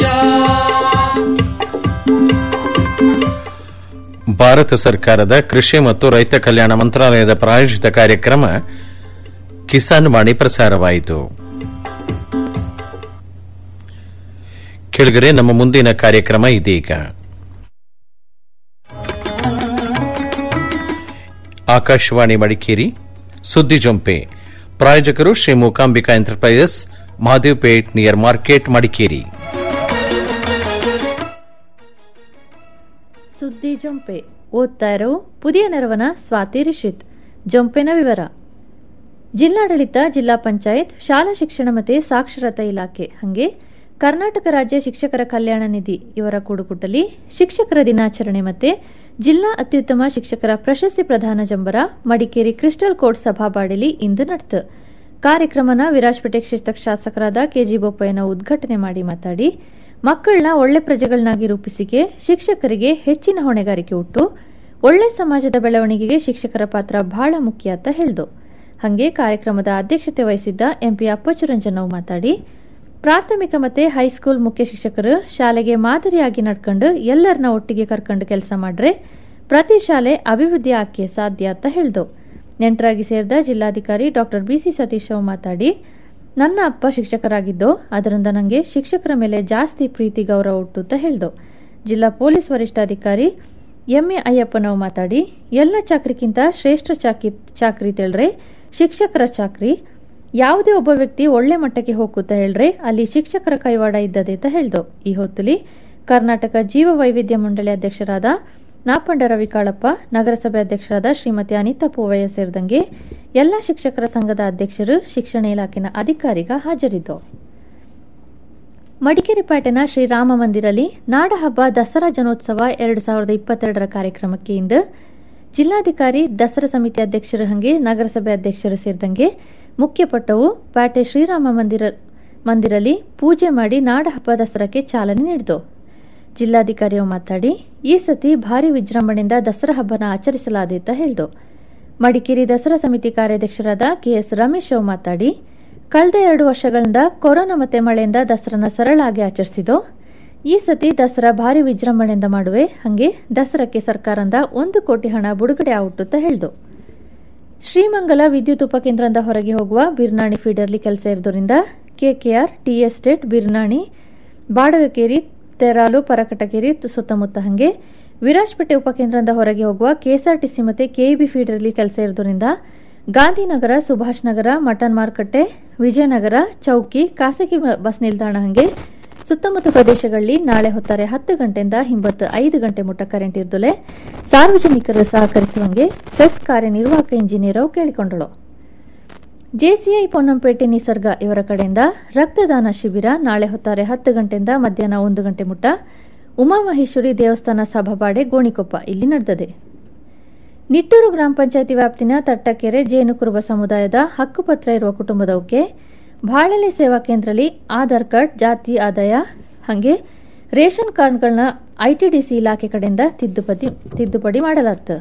ಭಾರತ ಸರ್ಕಾರದ ಕೃಷಿ ಮತ್ತು ರೈತ ಕಲ್ಯಾಣ ಮಂತ್ರಾಲಯದ ಪ್ರಾಯೋಜಿತ ಕಾರ್ಯಕ್ರಮ ಕಿಸಾನ್ ವಾಣಿ ಪ್ರಸಾರವಾಯಿತು ಕೆಳಗರೆ ನಮ್ಮ ಮುಂದಿನ ಕಾರ್ಯಕ್ರಮ ಇದೀಗ ಆಕಾಶವಾಣಿ ಮಡಿಕೇರಿ ಸುದ್ದಿ ಜೊಂಪೆ ಪ್ರಾಯೋಜಕರು Shri Mookambika enterprises Mahadevpet near market Madikeri ಸುದ್ದಿ ಜೊಂಪೆ ಓದ್ತಾ ಇರೋ ಪುದಿಯ ನೆರವನ ಸ್ವಾತಿ ರಿಷಿತ್ ಜೊಂಪೆನ ವಿವರ ಜಿಲ್ಲಾಡಳಿತ ಜಿಲ್ಲಾ ಪಂಚಾಯತ್ ಶಾಲಾ ಶಿಕ್ಷಣ ಮತ್ತು ಸಾಕ್ಷರತಾ ಇಲಾಖೆ ಹಾಗೆ ಕರ್ನಾಟಕ ರಾಜ್ಯ ಶಿಕ್ಷಕರ ಕಲ್ಯಾಣ ನಿಧಿ ಇವರ ಕೂಡುಕುಟ್ಟಲಿ ಶಿಕ್ಷಕರ ದಿನಾಚರಣೆ ಮತ್ತೆ ಜಿಲ್ಲಾ ಅತ್ಯುತ್ತಮ ಶಿಕ್ಷಕರ ಪ್ರಶಸ್ತಿ ಪ್ರದಾನ ಜಂಬರ ಮಡಿಕೇರಿ ಕ್ರಿಸ್ಟಲ್ ಕೋರ್ಟ್ ಸಭಾಬಾಡಿಲಿ ಇಂದು ನಡೆತು ಕಾರ್ಯಕ್ರಮನ ವಿರಾಜಪೇಟೆ ಕ್ಷೇತ್ರ ಶಾಸಕರಾದ ಕೆಜಿ ಬೋಪಯ್ಯನ ಉದ್ಘಾಟನೆ ಮಾಡಿ ಮಾತಾಡಿ ಮಕ್ಕಳನ್ನ ಒಳ್ಳೆ ಪ್ರಜೆಗಳನ್ನಾಗಿ ರೂಪಿಸಿಕೆ ಶಿಕ್ಷಕರಿಗೆ ಹೆಚ್ಚಿನ ಹೊಣೆಗಾರಿಕೆ ಉಟ್ಟು ಒಳ್ಳೆ ಸಮಾಜದ ಬೆಳವಣಿಗೆಗೆ ಶಿಕ್ಷಕರ ಪಾತ್ರ ಬಹಳ ಮುಖ್ಯ ಅಂತ ಹೇಳ್ದು ಹಂಗೆ ಕಾರ್ಯಕ್ರಮದ ಅಧ್ಯಕ್ಷತೆ ವಹಿಸಿದ್ದ ಎಂಪಿ ಅಪ್ಪಚುರಂಜನವ್ ಮಾತಾಡಿ ಪ್ರಾಥಮಿಕ ಮತ್ತೆ ಹೈಸ್ಕೂಲ್ ಮುಖ್ಯ ಶಿಕ್ಷಕರು ಶಾಲೆಗೆ ಮಾದರಿಯಾಗಿ ನಡ್ಕೊಂಡು ಎಲ್ಲರನ್ನ ಒಟ್ಟಿಗೆ ಕರ್ಕೊಂಡು ಕೆಲಸ ಮಾಡ್ರೆ ಪ್ರತಿ ಶಾಲೆ ಅಭಿವೃದ್ಧಿ ಆಕೆ ಸಾಧ್ಯ ಅಂತ ಹೇಳ್ದು ನೆಂಟರಾಗಿ ಸೇರಿದ ಜಿಲ್ಲಾಧಿಕಾರಿ ಡಾಕ್ಟರ್ ಬಿಸಿ ಸತೀಶ್ ರಾವ್ ಮಾತಾಡಿ ನನ್ನ ಅಪ್ಪ ಶಿಕ್ಷಕರಾಗಿದ್ದು ಅದರಿಂದ ನನಗೆ ಶಿಕ್ಷಕರ ಮೇಲೆ ಜಾಸ್ತಿ ಪ್ರೀತಿ ಗೌರವ ಉಟ್ಟು ಅಂತ ಹೇಳ್ದು ಜಿಲ್ಲಾ ಪೊಲೀಸ್ ವರಿಷ್ಠಾಧಿಕಾರಿ ಎಂಎ ಅಯ್ಯಪ್ಪನವ್ ಮಾತಾಡಿ ಎಲ್ಲ ಚಾಕ್ರಿಗಿಂತ ಶ್ರೇಷ್ಠ ಚಾಕಿ ಚಾಕ್ರಿ ತಿಳ್ರೆ ಶಿಕ್ಷಕರ ಚಾಕ್ರಿ ಯಾವುದೇ ಒಬ್ಬ ವ್ಯಕ್ತಿ ಒಳ್ಳೆ ಮಟ್ಟಕ್ಕೆ ಹೋಗುತ್ತಾ ಹೇಳ್ರೆ ಅಲ್ಲಿ ಶಿಕ್ಷಕರ ಕೈವಾಡ ಇದ್ದದೆ ಅಂತ ಹೇಳ್ದು ಈ ಹೊತ್ತುಲಿ ಕರ್ನಾಟಕ ಜೀವ ವೈವಿಧ್ಯ ಮಂಡಳಿ ಅಧ್ಯಕ್ಷರಾದ ನಾಪಂಡ ರವಿ ಕಾಳಪ್ಪ ನಗರಸಭೆ ಅಧ್ಯಕ್ಷರಾದ ಶ್ರೀಮತಿ ಅನಿತಾ ಪೂವಯ್ಯ ಸೇರಿದಂಗೆ ಎಲ್ಲ ಶಿಕ್ಷಕರ ಸಂಘದ ಅಧ್ಯಕ್ಷರು ಶಿಕ್ಷಣ ಇಲಾಖೆನ ಅಧಿಕಾರಿಗ ಹಾಜರಿದ್ದು ಮಡಿಕೇರಿ ಪೇಟೆನ ಶ್ರೀರಾಮ ಮಂದಿರಲ್ಲಿ ನಾಡಹಬ್ಬ ದಸರಾ ಜನೋತ್ಸವ ಎರಡು ಸಾವಿರದ ಇಪ್ಪತ್ತೆರಡರ ಕಾರ್ಯಕ್ರಮಕ್ಕೆ ಇಂದು ಜಿಲ್ಲಾಧಿಕಾರಿ ದಸರಾ ಸಮಿತಿ ಅಧ್ಯಕ್ಷರು ಹಂಗೆ ನಗರಸಭೆ ಅಧ್ಯಕ್ಷರು ಸೇರಿದಂಗೆ ಮುಖ್ಯಪಟ್ಟವು ಪೇಟೆ ಶ್ರೀರಾಮ ಮಂದಿರ ಮಂದಿರಲ್ಲಿ ಪೂಜೆ ಮಾಡಿ ನಾಡಹಬ್ಬ ದಸರಾಕ್ಕೆ ಚಾಲನೆ ನೀಡಿತು ಜಿಲ್ಲಾಧಿಕಾರಿಯು ಮಾತಾಡಿ ಈ ಸತಿ ಭಾರಿ ವಿಜೃಂಭಣೆಯಿಂದ ದಸರಾ ಹಬ್ಬನ ಆಚರಿಸಲಾದೆ ಅಂತ ಹೇಳಿದು ಮಡಿಕೇರಿ ದಸರಾ ಸಮಿತಿ ಕಾರ್ಯಾಧ್ಯಕ್ಷರಾದ ಕೆಎಸ್ ರಮೇಶ್ ಅವ್ ಮಾತಾಡಿ ಕಳೆದ ಎರಡು ವರ್ಷಗಳಿಂದ ಕೊರೋನಾ ಮತ್ತೆ ಮಳೆಯಿಂದ ದಸರಾನ ಸರಳಾಗಿ ಆಚರಿಸಿದ್ದು ಈ ಸತಿ ದಸರಾ ಭಾರಿ ವಿಜೃಂಭಣೆಯಿಂದ ಮಾಡುವೆ ಹಂಗೆ ದಸರಾಕ್ಕೆ ಸರ್ಕಾರದಿಂದ ಒಂದು ಕೋಟಿ ಹಣ ಬಿಡುಗಡೆ ಆಗುತ್ತ ಹೇಳ್ದು ಶ್ರೀಮಂಗಲ ವಿದ್ಯುತ್ ಉಪಕೇಂದ್ರದಿಂದ ಹೊರಗೆ ಹೋಗುವ ಬಿರ್ನಾಣಿ ಫೀಡರ್ಲಿ ಕೆಲಸ ಇರೋದ್ರಿಂದ KKR tea estate Birnani Badagakeri Teralu Parakatageri ಸುತ್ತಮುತ್ತ ಹಂಗೆ ವಿರಾಜಪೇಟೆ ಉಪಕೇಂದ್ರದಿಂದ ಹೊರಗೆ ಹೋಗುವ ಕೆಎಸ್ಆರ್ಟಿಸಿ ಮತ್ತೆ ಕೆಇಬಿ ಫೀಡರ್ಲಿ ಕೆಲಸ ಇರೋದ್ರಿಂದ ಗಾಂಧಿನಗರ ಸುಭಾಷ್ ನಗರ ಮಟನ್ ಮಾರುಕಟ್ಟೆ ವಿಜಯನಗರ ಚೌಕಿ ಖಾಸಗಿ ಬಸ್ ನಿಲ್ದಾಣ ಹಂಗೆ ಸುತ್ತಮುತ್ತ ಪ್ರದೇಶಗಳಲ್ಲಿ ನಾಳೆ ಹೊತ್ತಾರೆ ಹತ್ತು ಗಂಟೆಯಿಂದ ಹಿಂಬತ್ತು ಐದು ಗಂಟೆ ಮುಟ್ಟ ಕರೆಂಟ್ ಇರ್ದಲೆ ಸಾರ್ವಜನಿಕರು ಸಹಕರಿಸುವಂಗೆ ಸೆಸ್ ಕಾರ್ಯನಿರ್ವಾಹಕ ಇಂಜಿನಿಯರ್ ಕೇಳಿಕೊಂಡಳು ಜೆಸಿಐ ಪೊನ್ನಂಪೇಟೆ ನಿಸರ್ಗ ಇವರ ಕಡೆಯಿಂದ ರಕ್ತದಾನ ಶಿಬಿರ ನಾಳೆ ಹೊತ್ತಾರೆ ಹತ್ತು ಗಂಟೆಯಿಂದ ಮಧ್ಯಾಹ್ನ ಒಂದು ಗಂಟೆ ಮುಟ್ಟ ಉಮಾಮಹೇಶ್ವರಿ ದೇವಸ್ಥಾನ ಸಭಾಬಾಡೆ ಗೋಣಿಕೊಪ್ಪ ಇಲ್ಲಿ ನಡೆದಿದೆ ನಿಟ್ಟೂರು ಗ್ರಾಮ ಪಂಚಾಯತಿ ವ್ಯಾಪ್ತಿನ ತಟ್ಟಕೆರೆ ಜೇನುಕುರುಬ ಸಮುದಾಯದ ಹಕ್ಕುಪತ್ರ ಇರುವ ಕುಟುಂಬದವಕ್ಕೆ ಬಾಳೆಲೆ ಸೇವಾ ಕೇಂದ್ರದಲ್ಲಿ ಆಧಾರ್ ಕಾರ್ಡ್ ಜಾತಿ ಆದಾಯ ಹಾಗೆ ರೇಷನ್ ಕಾರ್ಡ್ಗಳನ್ನ ಐಟಿಡಿಸಿ ಇಲಾಖೆ ಕಡೆಯಿಂದ ತಿದ್ದುಪಡಿ ತಿದ್ದುಪಡಿ ಮಾಡಲಾಗ್ತದೆ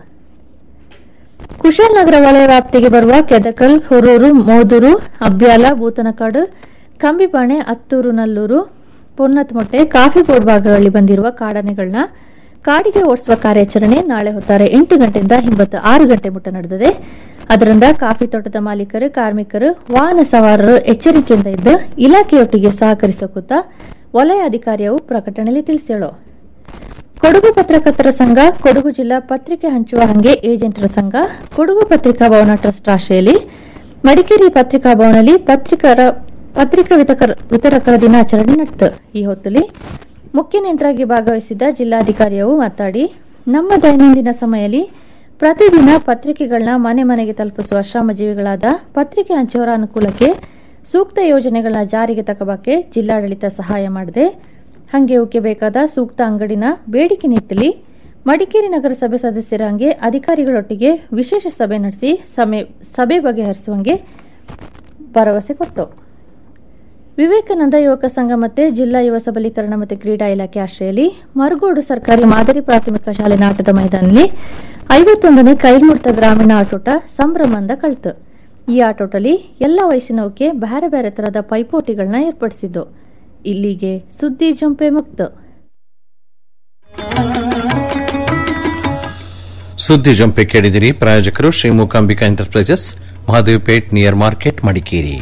ಕುಶಾಲನಗರ ವಲಯ ವ್ಯಾಪ್ತಿಗೆ ಬರುವ ಕೆದಕಲ್ ಹೊರೂರು ಮೋದೂರು ಅಬ್ಯಾಲ ಬೂತನಕಾಡು ಕಂಬಿಪಾಣೆ ಅತ್ತೂರು ನಲ್ಲೂರು ಪೊನ್ನತ್ಮೊಟ್ಟೆ ಕಾಫಿ ಬೋರ್ಡ್ ಭಾಗಗಳಲ್ಲಿ ಬಂದಿರುವ ಕಾಡಾನೆಗಳನ್ನ ಕಾಡಿಗೆ ಓಡಿಸುವ ಕಾರ್ಯಾಚರಣೆ ನಾಳೆ ಹೊತ್ತಾರೆ ಎಂಟು ಗಂಟೆಯಿಂದ ಹಿಂಬತ್ತು ಆರು ಗಂಟೆ ಮುಟ್ಟ ನಡೆದಿದೆ ಅದರಿಂದ ಕಾಫಿ ತೋಟದ ಮಾಲೀಕರು ಕಾರ್ಮಿಕರು ವಾಹನ ಸವಾರರು ಎಚ್ಚರಿಕೆಯಿಂದ ಇದ್ದು ಇಲಾಖೆಯೊಟ್ಟಿಗೆ ಸಹಕರಿಸಕುತ್ತ ವಲಯ ಅಧಿಕಾರಿಯು ಪ್ರಕಟಣೆಯಲ್ಲಿ ತಿಳಿಸ್ಯಾಳು ಕೊಡಗು ಪತ್ರಕರ್ತರ ಸಂಘ ಕೊಡಗು ಜಿಲ್ಲಾ ಪತ್ರಿಕೆ ಹಂಚುವ ಹಂಗೆ ಏಜೆಂಟರ ಸಂಘ ಕೊಡಗು ಪತ್ರಿಕಾ ಭವನ ಟ್ರಸ್ಟ್ ಆಶ್ರಯಲ್ಲಿ ಮಡಿಕೇರಿ ಪತ್ರಿಕಾ ಭವನದಲ್ಲಿ ಪತ್ರಿಕರ ಪತ್ರಿಕಾ ವಿತಕರ- ವಿತರಕರ ದಿನಾಚರಣೆ ನಡೆಯಿತು ಈ ಹೊತ್ತಲ್ಲಿ ಮುಖ್ಯ ನೆಂಟರಾಗಿ ಭಾಗವಹಿಸಿದ್ದ ಜಿಲ್ಲಾಧಿಕಾರಿಯು ಮಾತಾಡಿ ನಮ್ಮ ದೈನಂದಿನ ಸಮಯದಲ್ಲಿ ಪ್ರತಿದಿನ ಪತ್ರಿಕೆಗಳನ್ನ ಮನೆ ಮನೆಗೆ ತಲುಪಿಸುವ ಶ್ರಮಜೀವಿಗಳಾದ ಪತ್ರಿಕೆ ಹಂಚುವರ ಅನುಕೂಲಕ್ಕೆ ಸೂಕ್ತ ಯೋಜನೆಗಳನ್ನ ಜಾರಿಗೆ ತಕಬಕ್ಕೆ ಜಿಲ್ಲಾಡಳಿತ ಸಹಾಯ ಮಾಡಿದೆ ಹಂಗೆ ಇವಕ್ಕೆ ಬೇಕಾದ ಸೂಕ್ತ ಅಂಗಡಿನ ಬೇಡಿಕೆ ನಿಟ್ಟಲ್ಲಿ ಮಡಿಕೇರಿ ನಗರಸಭೆ ಸದಸ್ಯರ ಹಂಗೆ ಅಧಿಕಾರಿಗಳೊಟ್ಟಿಗೆ ವಿಶೇಷ ಸಭೆ ನಡೆಸಿ ಸಮೆ- ಸಭೆ ಬಗೆಹರಿಸುವಂಗೆ ಭರವಸೆ ಕೊಟ್ಟು ವಿವೇಕಾನಂದ ಯುವಕ ಸಂಘ ಮತ್ತೆ ಜಿಲ್ಲಾ ಯುವ ಸಬಲೀಕರಣ ಮತ್ತು ಕ್ರೀಡಾ ಇಲಾಖೆ ಆಶ್ರಯಲ್ಲಿ ಮರುಗೋಡು ಸರ್ಕಾರಿ ಮಾದರಿ ಪ್ರಾಥಮಿಕ ಶಾಲೆ ನಾಟದ ಮೈದಾನದಲ್ಲಿ ಐವತ್ತೊಂದನೇ ಕೈಲ್ಮುರ್ತ ಗ್ರಾಮೀಣ ಆಟೋಟ ಸಂಭ್ರಮದಿಂದ ಕಳಿತು ಈ ಆಟೋಟಲ್ಲಿ ಎಲ್ಲ ವಯಸ್ಸಿನವಕ್ಕೆ ಬೇರೆ ಬೇರೆ ತರಹದ ಪೈಪೋಟಿಗಳನ್ನ ಏರ್ಪಡಿಸಿದ್ದು ಇಲ್ಲಿಗೆ ಸುದ್ದಿ ಜಂಪೆ ಮುಕ್ತ ಸುದ್ದಿ ಜಂಪೆ ಕೇಳಿದಿರಿ ಪ್ರಾಯೋಜಕರು Shri Mookambika enterprises Mahadevpet near market Madikeri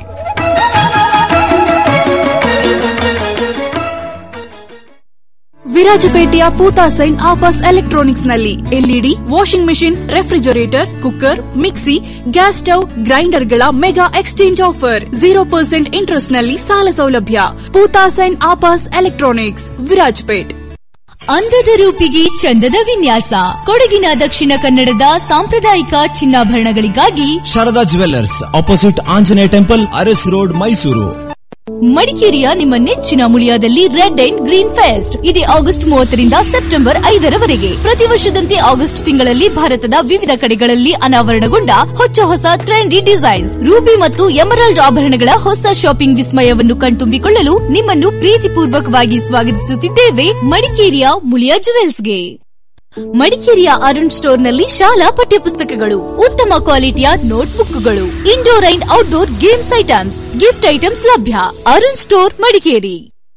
ವಿರಾಜಪೇಟೆಯ ಪೂತಾ ಸೈನ್ ಆಫರ್ಸ್ ಎಲೆಕ್ಟ್ರಾನಿಕ್ಸ್ ನಲ್ಲಿ LED washing machine refrigerator cooker mixie gas stove ಗ್ರೈಂಡರ್ಗಳ mega exchange offer zero percent interest ನಲ್ಲಿ ಸಾಲ ಸೌಲಭ್ಯ Pootha sign offers electronics Virajpet ಅಂದದ ರೂಪಿಗೆ ಚಂದದ ವಿನ್ಯಾಸ ಕೊಡಗಿನ ದಕ್ಷಿಣ ಕನ್ನಡದ ಸಾಂಪ್ರದಾಯಿಕ ಚಿನ್ನಾಭರಣಗಳಿಗಾಗಿ Sharada jewellers opposite Anjaneya temple Aras road Mysuru ಮಡಿಕೇರಿಯ ನಿಮ್ಮ ನೆಚ್ಚಿನ ಮುಳಿಯಾದಲ್ಲಿ ರೆಡ್ ಅಂಡ್ ಗ್ರೀನ್ ಫೆಸ್ಟ್ ಇದೆ ಆಗಸ್ಟ್ ಮೂವತ್ತರಿಂದ ಸೆಪ್ಟೆಂಬರ್ ಐದರವರೆಗೆ ಪ್ರತಿ ವರ್ಷದಂತೆ ಆಗಸ್ಟ್ ತಿಂಗಳಲ್ಲಿ ಭಾರತದ ವಿವಿಧ ಕಡೆಗಳಲ್ಲಿ ಅನಾವರಣಗೊಂಡ ಹೊಚ್ಚ ಹೊಸ ಟ್ರೆಂಡಿ ಡಿಸೈನ್ಸ್ ರೂಬಿ ಮತ್ತು ಎಮರಾಲ್ಡ್ ಆಭರಣಗಳ ಹೊಸ ಶಾಪಿಂಗ್ ವಿಸ್ಮಯವನ್ನು ಕಣ್ತುಂಬಿಕೊಳ್ಳಲು ನಿಮ್ಮನ್ನು ಪ್ರೀತಿಪೂರ್ವಕವಾಗಿ ಸ್ವಾಗತಿಸುತ್ತಿದ್ದೇವೆ ಮಡಿಕೇರಿಯ ಮುಳಿಯಾ ಜುವೆಲ್ಸ್ಗೆ ಮಡಿಕೇರಿಯ ಅರುಣ್ ಸ್ಟೋರ್ನಲ್ಲಿ ಶಾಲಾ ಪಠ್ಯಪುಸ್ತಕಗಳು ಉತ್ತಮ ಕ್ವಾಲಿಟಿಯ ನೋಟ್ಬುಕ್ಗಳು indoor and outdoor games items gift items ಲಭ್ಯ Arun store Madikeri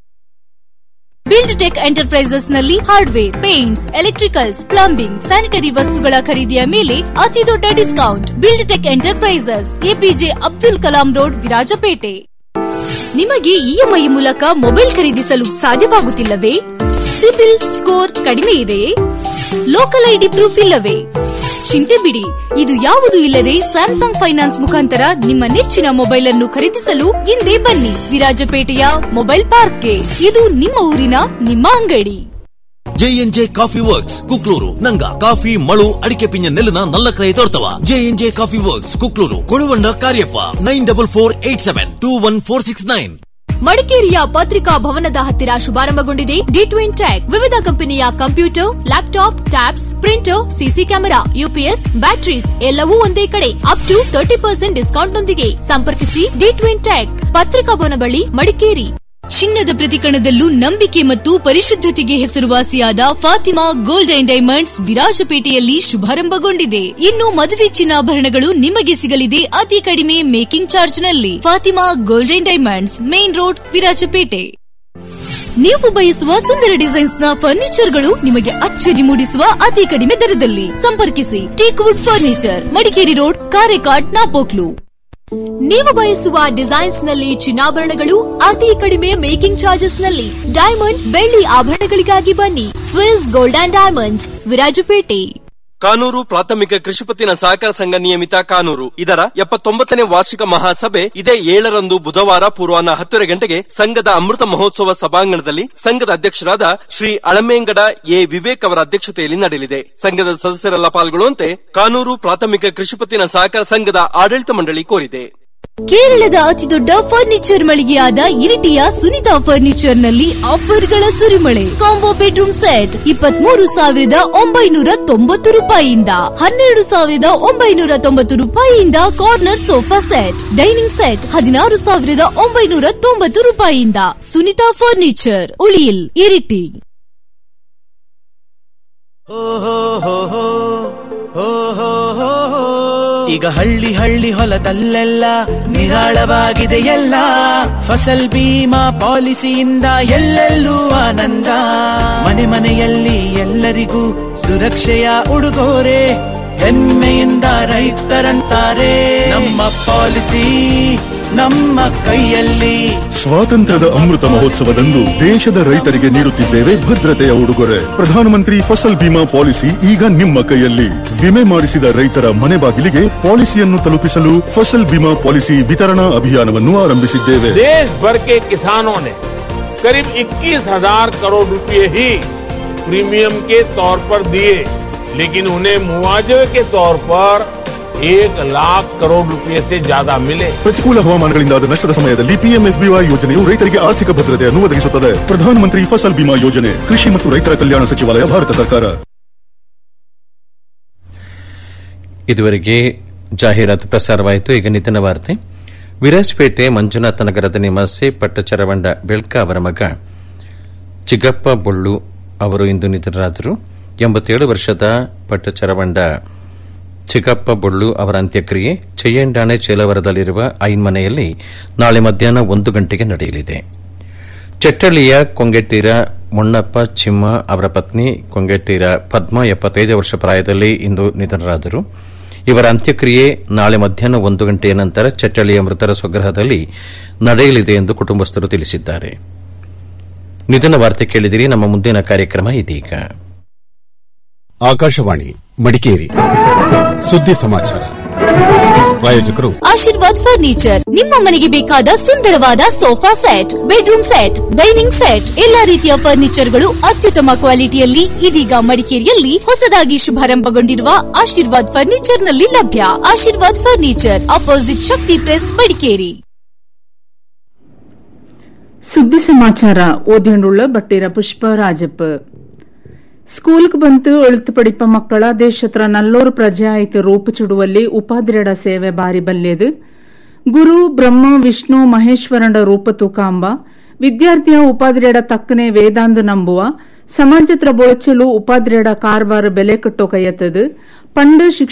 build tech enterprises ನಲ್ಲಿ hardware paints electricals plumbing sanitary ವಸ್ತುಗಳ ಖರೀದಿಯ ಮೇಲೆ ಅತಿ ದೊಡ್ಡ discount build tech enterprises APJ Abdul Kalam road Virajpet ನಿಮಗೆ ಇಎಂಐ ಮೂಲಕ ಮೊಬೈಲ್ ಖರೀದಿಸಲು ಸಾಧ್ಯವಾಗುತ್ತಿಲ್ಲವೇ ಸಿಬಿಲ್ ಸ್ಕೋರ್ ಕಡಿಮೆ ಇದೆಯೇ ಲೋಕಲ್ ಐಡಿ ಪ್ರೂಫ್ ಇಲ್ಲವೇ ಚಿಂತೆ ಬಿಡಿ ಇದು ಯಾವುದು ಇಲ್ಲದೆ ಸ್ಯಾಮ್ಸಂಗ್ ಫೈನಾನ್ಸ್ ಮುಖಾಂತರ ನಿಮ್ಮ ನೆಚ್ಚಿನ ಮೊಬೈಲ್ ಅನ್ನು ಖರೀದಿಸಲು ಹಿಂದೆ ಬನ್ನಿ ವಿರಾಜಪೇಟೆಯ ಮೊಬೈಲ್ ಪಾರ್ಕ್ಗೆ ಇದು ನಿಮ್ಮ ಊರಿನ ನಿಮ್ಮ ಅಂಗಡಿ ಜೆಎನ್ಜೆ ಕಾಫಿ ವರ್ಕ್ಸ್ ಕುಕ್ಲೂರು ನಂಗ ಕಾಫಿ ಮಳು ಅಡಿಕೆ ಪಿಂಜ ನೆಲ್ಲಿನ ನಲ್ಲ ಕ್ರಯ ತೋರ್ತವ JNJ coffee works Kuklur Koluvanda Kariappa nine double four eight seven two one four six nine ಮಡಿಕೇರಿಯ ಪತ್ರಿಕಾ ಭವನದ ಹತ್ತಿರ ಶುಭಾರಂಭಗೊಂಡಿದೆ ಡಿ ಟ್ವಿನ್ ಟೆಕ್ ವಿವಿಧ ಕಂಪನಿಯ computer laptop tabs printer CC camera UPS batteries ಎಲ್ಲವೂ ಒಂದೇ ಕಡೆ ಅಪ್ ಟು ತರ್ಟಿ ಪರ್ಸೆಂಟ್ ಡಿಸ್ಕೌಂಟ್ನೊಂದಿಗೆ ಸಂಪರ್ಕಿಸಿ ಡಿ ಟ್ವಿನ್ ಟೆಕ್ ಪತ್ರಿಕಾ ಭವನ ಬಳಿ ಮಡಿಕೇರಿ ಚಿನ್ನದ ಪ್ರತಿಕರಣದಲ್ಲೂ ನಂಬಿಕೆ ಮತ್ತು ಪರಿಶುದ್ಧತೆಗೆ ಹೆಸರುವಾಸಿಯಾದ ಫಾತಿಮಾ ಗೋಲ್ಡ್ ಅಂಡ್ ಡೈಮಂಡ್ಸ್ ವಿರಾಜಪೇಟೆಯಲ್ಲಿ ಶುಭಾರಂಭಗೊಂಡಿದೆ ಇನ್ನು ಮದುವೆ ಚಿನ್ನಾಭರಣಗಳು ನಿಮಗೆ ಸಿಗಲಿದೆ ಅತಿ ಕಡಿಮೆ ಮೇಕಿಂಗ್ ಚಾರ್ಜ್ನಲ್ಲಿ Fatima gold and diamonds main road Virajpet ನೀವು ಬಯಸುವ ಸುಂದರ ಡಿಸೈನ್ಸ್ ನ ಫರ್ನಿಚರ್ಗಳು ನಿಮಗೆ ಅಚ್ಚರಿ ಮೂಡಿಸುವ ಅತಿ ಕಡಿಮೆ ದರದಲ್ಲಿ ಸಂಪರ್ಕಿಸಿ teak wood furniture Madikeri road Karekad Napoklu ನೀವು ಬಯಸುವ ಡಿಸೈನ್ಸ್ ನಲ್ಲಿ ಚಿನ್ನಾಭರಣಗಳು ಅತಿ ಕಡಿಮೆ ಮೇಕಿಂಗ್ ಚಾರ್ಜಸ್ ನಲ್ಲಿ ಡೈಮಂಡ್ ಬೆಳ್ಳಿ ಆಭರಣಗಳಿಗಾಗಿ ಬನ್ನಿ Swiss gold and diamonds Virajpet Kanur ಪ್ರಾಥಮಿಕ ಕೃಷಿಪತ್ತಿನ ಸಹಕಾರ ಸಂಘ ನಿಯಮಿತ ಕಾನೂರು ಇದರ ಎಪ್ಪತ್ತೊಂಬತ್ತನೇ ವಾರ್ಷಿಕ ಮಹಾಸಭೆ ಇದೇ ಏಳರಂದು ಬುಧವಾರ ಪೂರ್ವಾಹ್ನ ಹತ್ತುವರೆ ಗಂಟೆಗೆ ಸಂಘದ ಅಮೃತ ಮಹೋತ್ಸವ ಸಭಾಂಗಣದಲ್ಲಿ ಸಂಘದ ಅಧ್ಯಕ್ಷರಾದ ಶ್ರೀ ಅಳಮೇಂಗಡ ಎ ವಿವೇಕ್ ಅವರ ಅಧ್ಯಕ್ಷತೆಯಲ್ಲಿ ನಡೆಯಲಿದೆ ಸಂಘದ ಸದಸ್ಯರೆಲ್ಲ ಪಾಲ್ಗೊಳ್ಳುವಂತೆ ಕಾನೂರು ಪ್ರಾಥಮಿಕ ಕೃಷಿಪತ್ತಿನ ಸಹಕಾರ ಸಂಘದ ಆಡಳಿತ ಮಂಡಳಿ ಕೋರಿದೆ ಕೇರಳದ ಅತಿದೊಡ್ಡ ಫರ್ನಿಚರ್ ಮಳಿಗೆಯಾದ ಇರಿಟಿಯ ಸುನಿತಾ ಫರ್ನಿಚರ್ ನಲ್ಲಿ ಆಫರ್ಗಳ ಸುರಿಮಳೆ ಕಾಂಬೋ ಬೆಡ್ರೂಮ್ ಸೆಟ್ ಇಪ್ಪತ್ಮೂರು ಸಾವಿರದ ಒಂಬೈನೂರ ತೊಂಬತ್ತು ರೂಪಾಯಿಯಿಂದ ಹನ್ನೆರಡು ಸಾವಿರದ ಒಂಬೈನೂರ ತೊಂಬತ್ತು ರೂಪಾಯಿಯಿಂದ corner sofa set dining set ಹದಿನಾರು ಸಾವಿರದ ಒಂಬೈನೂರ ತೊಂಬತ್ತು ರೂಪಾಯಿಯಿಂದ ಸುನಿತಾ ಫರ್ನಿಚರ್ ಉಳಿಯಿಲ್ ಇರಿಟಿ ಈಗ ಹಳ್ಳಿ ಹಳ್ಳಿ ಹೊಲದಲ್ಲೆಲ್ಲ ನಿರಾಳವಾಗಿದೆ ಎಲ್ಲ ಫಸಲ್ ಬೀಮಾ ಪಾಲಿಸಿಯಿಂದ ಎಲ್ಲೆಲ್ಲೂ ಆನಂದ ಮನೆ ಮನೆಯಲ್ಲಿ ಎಲ್ಲರಿಗೂ ಸುರಕ್ಷೆಯ ಉಡುಗೊರೆ ಹೆಮ್ಮೆಯಿಂದ ರೈತರಂತಾರೆ ನಮ್ಮ ಪಾಲಿಸಿ ನಮ್ಮ ಕೈಯಲ್ಲಿ ಸ್ವಾತಂತ್ರ್ಯದ ಅಮೃತ ಮಹೋತ್ಸವದಂದು ದೇಶದ ರೈತರಿಗೆ ನೀಡುತ್ತಿದ್ದೇವೆ ಭದ್ರತೆಯ ಉಡುಗೊರೆ ಪ್ರಧಾನಮಂತ್ರಿ ಫಸಲ್ ಬಿಮಾ ಪಾಲಿಸಿ ಈಗ ನಿಮ್ಮ ಕೈಯಲ್ಲಿ ವಿಮೆ ಮಾಡಿಸಿದ ರೈತರ ಮನೆ ಬಾಗಿಲಿಗೆ ಪಾಲಿಸಿಯನ್ನು ತಲುಪಿಸಲು ಫಸಲ್ ಬಿಮಾ ಪಾಲಿಸಿ ವಿತರಣಾ ಅಭಿಯಾನವನ್ನು ಆರಂಭಿಸಿದ್ದೇವೆ देश भर के किसानों ने करीब 21 हजार करोड़ रुपए ही प्रीमियम के तौर पर दिए लेकिन उन्हें मुआवजे के तौर पर एक लाख करोड़ रुपए से ज्यादा मिले ಪ್ರತಿಕೂಲ ಹವಾಮಾನಗಳಿಂದಾದ ನಷ್ಟದ ಸಮಯದಲ್ಲಿ ಪಿಎಂಎಫ್ಬಿವೈ ಯೋಜನೆಯು ರೈತರಿಗೆ ಆರ್ಥಿಕ ಭದ್ರತೆಯನ್ನು ಒದಗಿಸುತ್ತದೆ ಪ್ರಧಾನಮಂತ್ರಿ ಫಸಲ್ ಬಿಮಾ ಯೋಜನೆ ಕೃಷಿ ಮತ್ತು ರೈತರ ಕಲ್ಯಾಣ ಸಚಿವಾಲಯ ಭಾರತ ಸರ್ಕಾರ ಇದುವರೆಗೆ ಜಾಹೀರಾತು ಪ್ರಸಾರವಾಯಿತು ಈಗ ನಿತಿನ ವಾರ್ತೆ ವಿರಾಜಪೇಟೆ ಮಂಜುನಾಥ ನಗರದ ನಿವಾಸಿ ಪಟ್ಟಚರವಂಡ ಬೆಳ್ಕ ಅವರ ಮಗ ಚಿಗಪ್ಪ ಬೊಳ್ಳು ಅವರು ಇಂದು ನಿಧನರಾದರು ಎಂಬತ್ತೇಳು ವರ್ಷದ ಪಟ್ಟಚರವಂಡ ಚಿಕ್ಕಪ್ಪ ಬೊಳ್ಳು ಅವರ ಅಂತ್ಯಕ್ರಿಯೆ ಚೆಯ್ಯಂಡಾಣೆ ಚೇಲವರದಲ್ಲಿರುವ ಐನ್ಮನೆಯಲ್ಲಿ ನಾಳೆ ಮಧ್ಯಾಹ್ನ ಒಂದು ಗಂಟೆಗೆ ನಡೆಯಲಿದೆ ಚೆಟ್ಟಳ್ಳಿಯ ಕೊಂಗೆಟ್ಟೀರ ಮೊಣ್ಣಪ್ಪ ಚಿಮ್ಮ ಅವರ ಪತ್ನಿ ಕೊಂಗೆಟ್ಟೀರ ಪದ್ಮ ಎಪ್ಪತ್ತೈದು ವರ್ಷ ಪ್ರಾಯದಲ್ಲಿ ಇಂದು ನಿಧನರಾದರು ಇವರ ಅಂತ್ಯಕ್ರಿಯೆ ನಾಳೆ ಮಧ್ಯಾಹ್ನ ಒಂದು ಗಂಟೆಯ ನಂತರ ಚೆಟ್ಟಳ್ಳಿಯ ಮೃತರ ಸ್ವಗ್ರಹದಲ್ಲಿ ನಡೆಯಲಿದೆ ಎಂದು ಕುಟುಂಬಸ್ಥರು ತಿಳಿಸಿದ್ದಾರೆ ನಿಧನ ವಾರ್ತೆ ಕೇಳಿದಿರಿ ನಮ್ಮ ಮುಂದಿನ ಕಾರ್ಯಕ್ರಮ ಇದೀಗ ಆಕಾಶವಾಣಿ ಮಡಿಕೇರಿ ಸುದ್ದಿ ಸಮಾಚಾರ ಪ್ರಾಯೋಜಕರು ಆಶೀರ್ವಾದ್ ಫರ್ನಿಚರ್ ನಿಮ್ಮ ಮನೆಗೆ ಬೇಕಾದ ಸುಂದರವಾದ sofa set bedroom set dining set ಎಲ್ಲಾ ರೀತಿಯ ಫರ್ನಿಚರ್ಗಳು ಅತ್ಯುತ್ತಮ ಕ್ವಾಲಿಟಿಯಲ್ಲಿ ಇದೀಗ ಮಡಿಕೇರಿಯಲ್ಲಿ ಹೊಸದಾಗಿ ಶುಭಾರಂಭಗೊಂಡಿರುವ ಆಶೀರ್ವಾದ್ ಫರ್ನಿಚರ್ ನಲ್ಲಿ ಲಭ್ಯ Ashirwad furniture opposite Shakti press Madikeri ಸುದ್ದಿ ಸಮಾಚಾರ ಓದಿಯಂಡುಳ್ಳ ಬಟ್ಟಿರ ಪುಷ್ಪ ರಾಜಪ್ಪ ಸ್ಕೂಲ್ಗೆ ಬಂತು ಎಳುತ್ತು ಪಡಿಪ ಮಕ್ಕಳ ದೇಶತ್ರ ನಲ್ಲೋರು ಪ್ರಜೆ ಆಯ್ತು ರೂಪು ಚುಡುವಲ್ಲಿ ಉಪಾಧ್ರೇಡ ಸೇವೆ ಬಾರಿ ಬಲ್ಲೆದು ಗುರು ಬ್ರಹ್ಮ ವಿಷ್ಣು ಮಹೇಶ್ವರಂಡ ರೂಪ ತೂಕಾಂಬ ವಿದ್ಯಾರ್ಥಿಯ ಉಪಾಧ್ರೇಡ ತಕ್ಕನೆ ವೇದಾಂದು ನಂಬುವ ಸಮಾಜತ್ರ ಬೊಳಚಲು ಉಪಾಧ್ರೇಡ ಕಾರ್ಬಾರ ಬೆಲೆ ಕಟ್ಟೋ ಕೈಯತ್ತದು ಪಂಡ ಶಿಕ್ಷಣ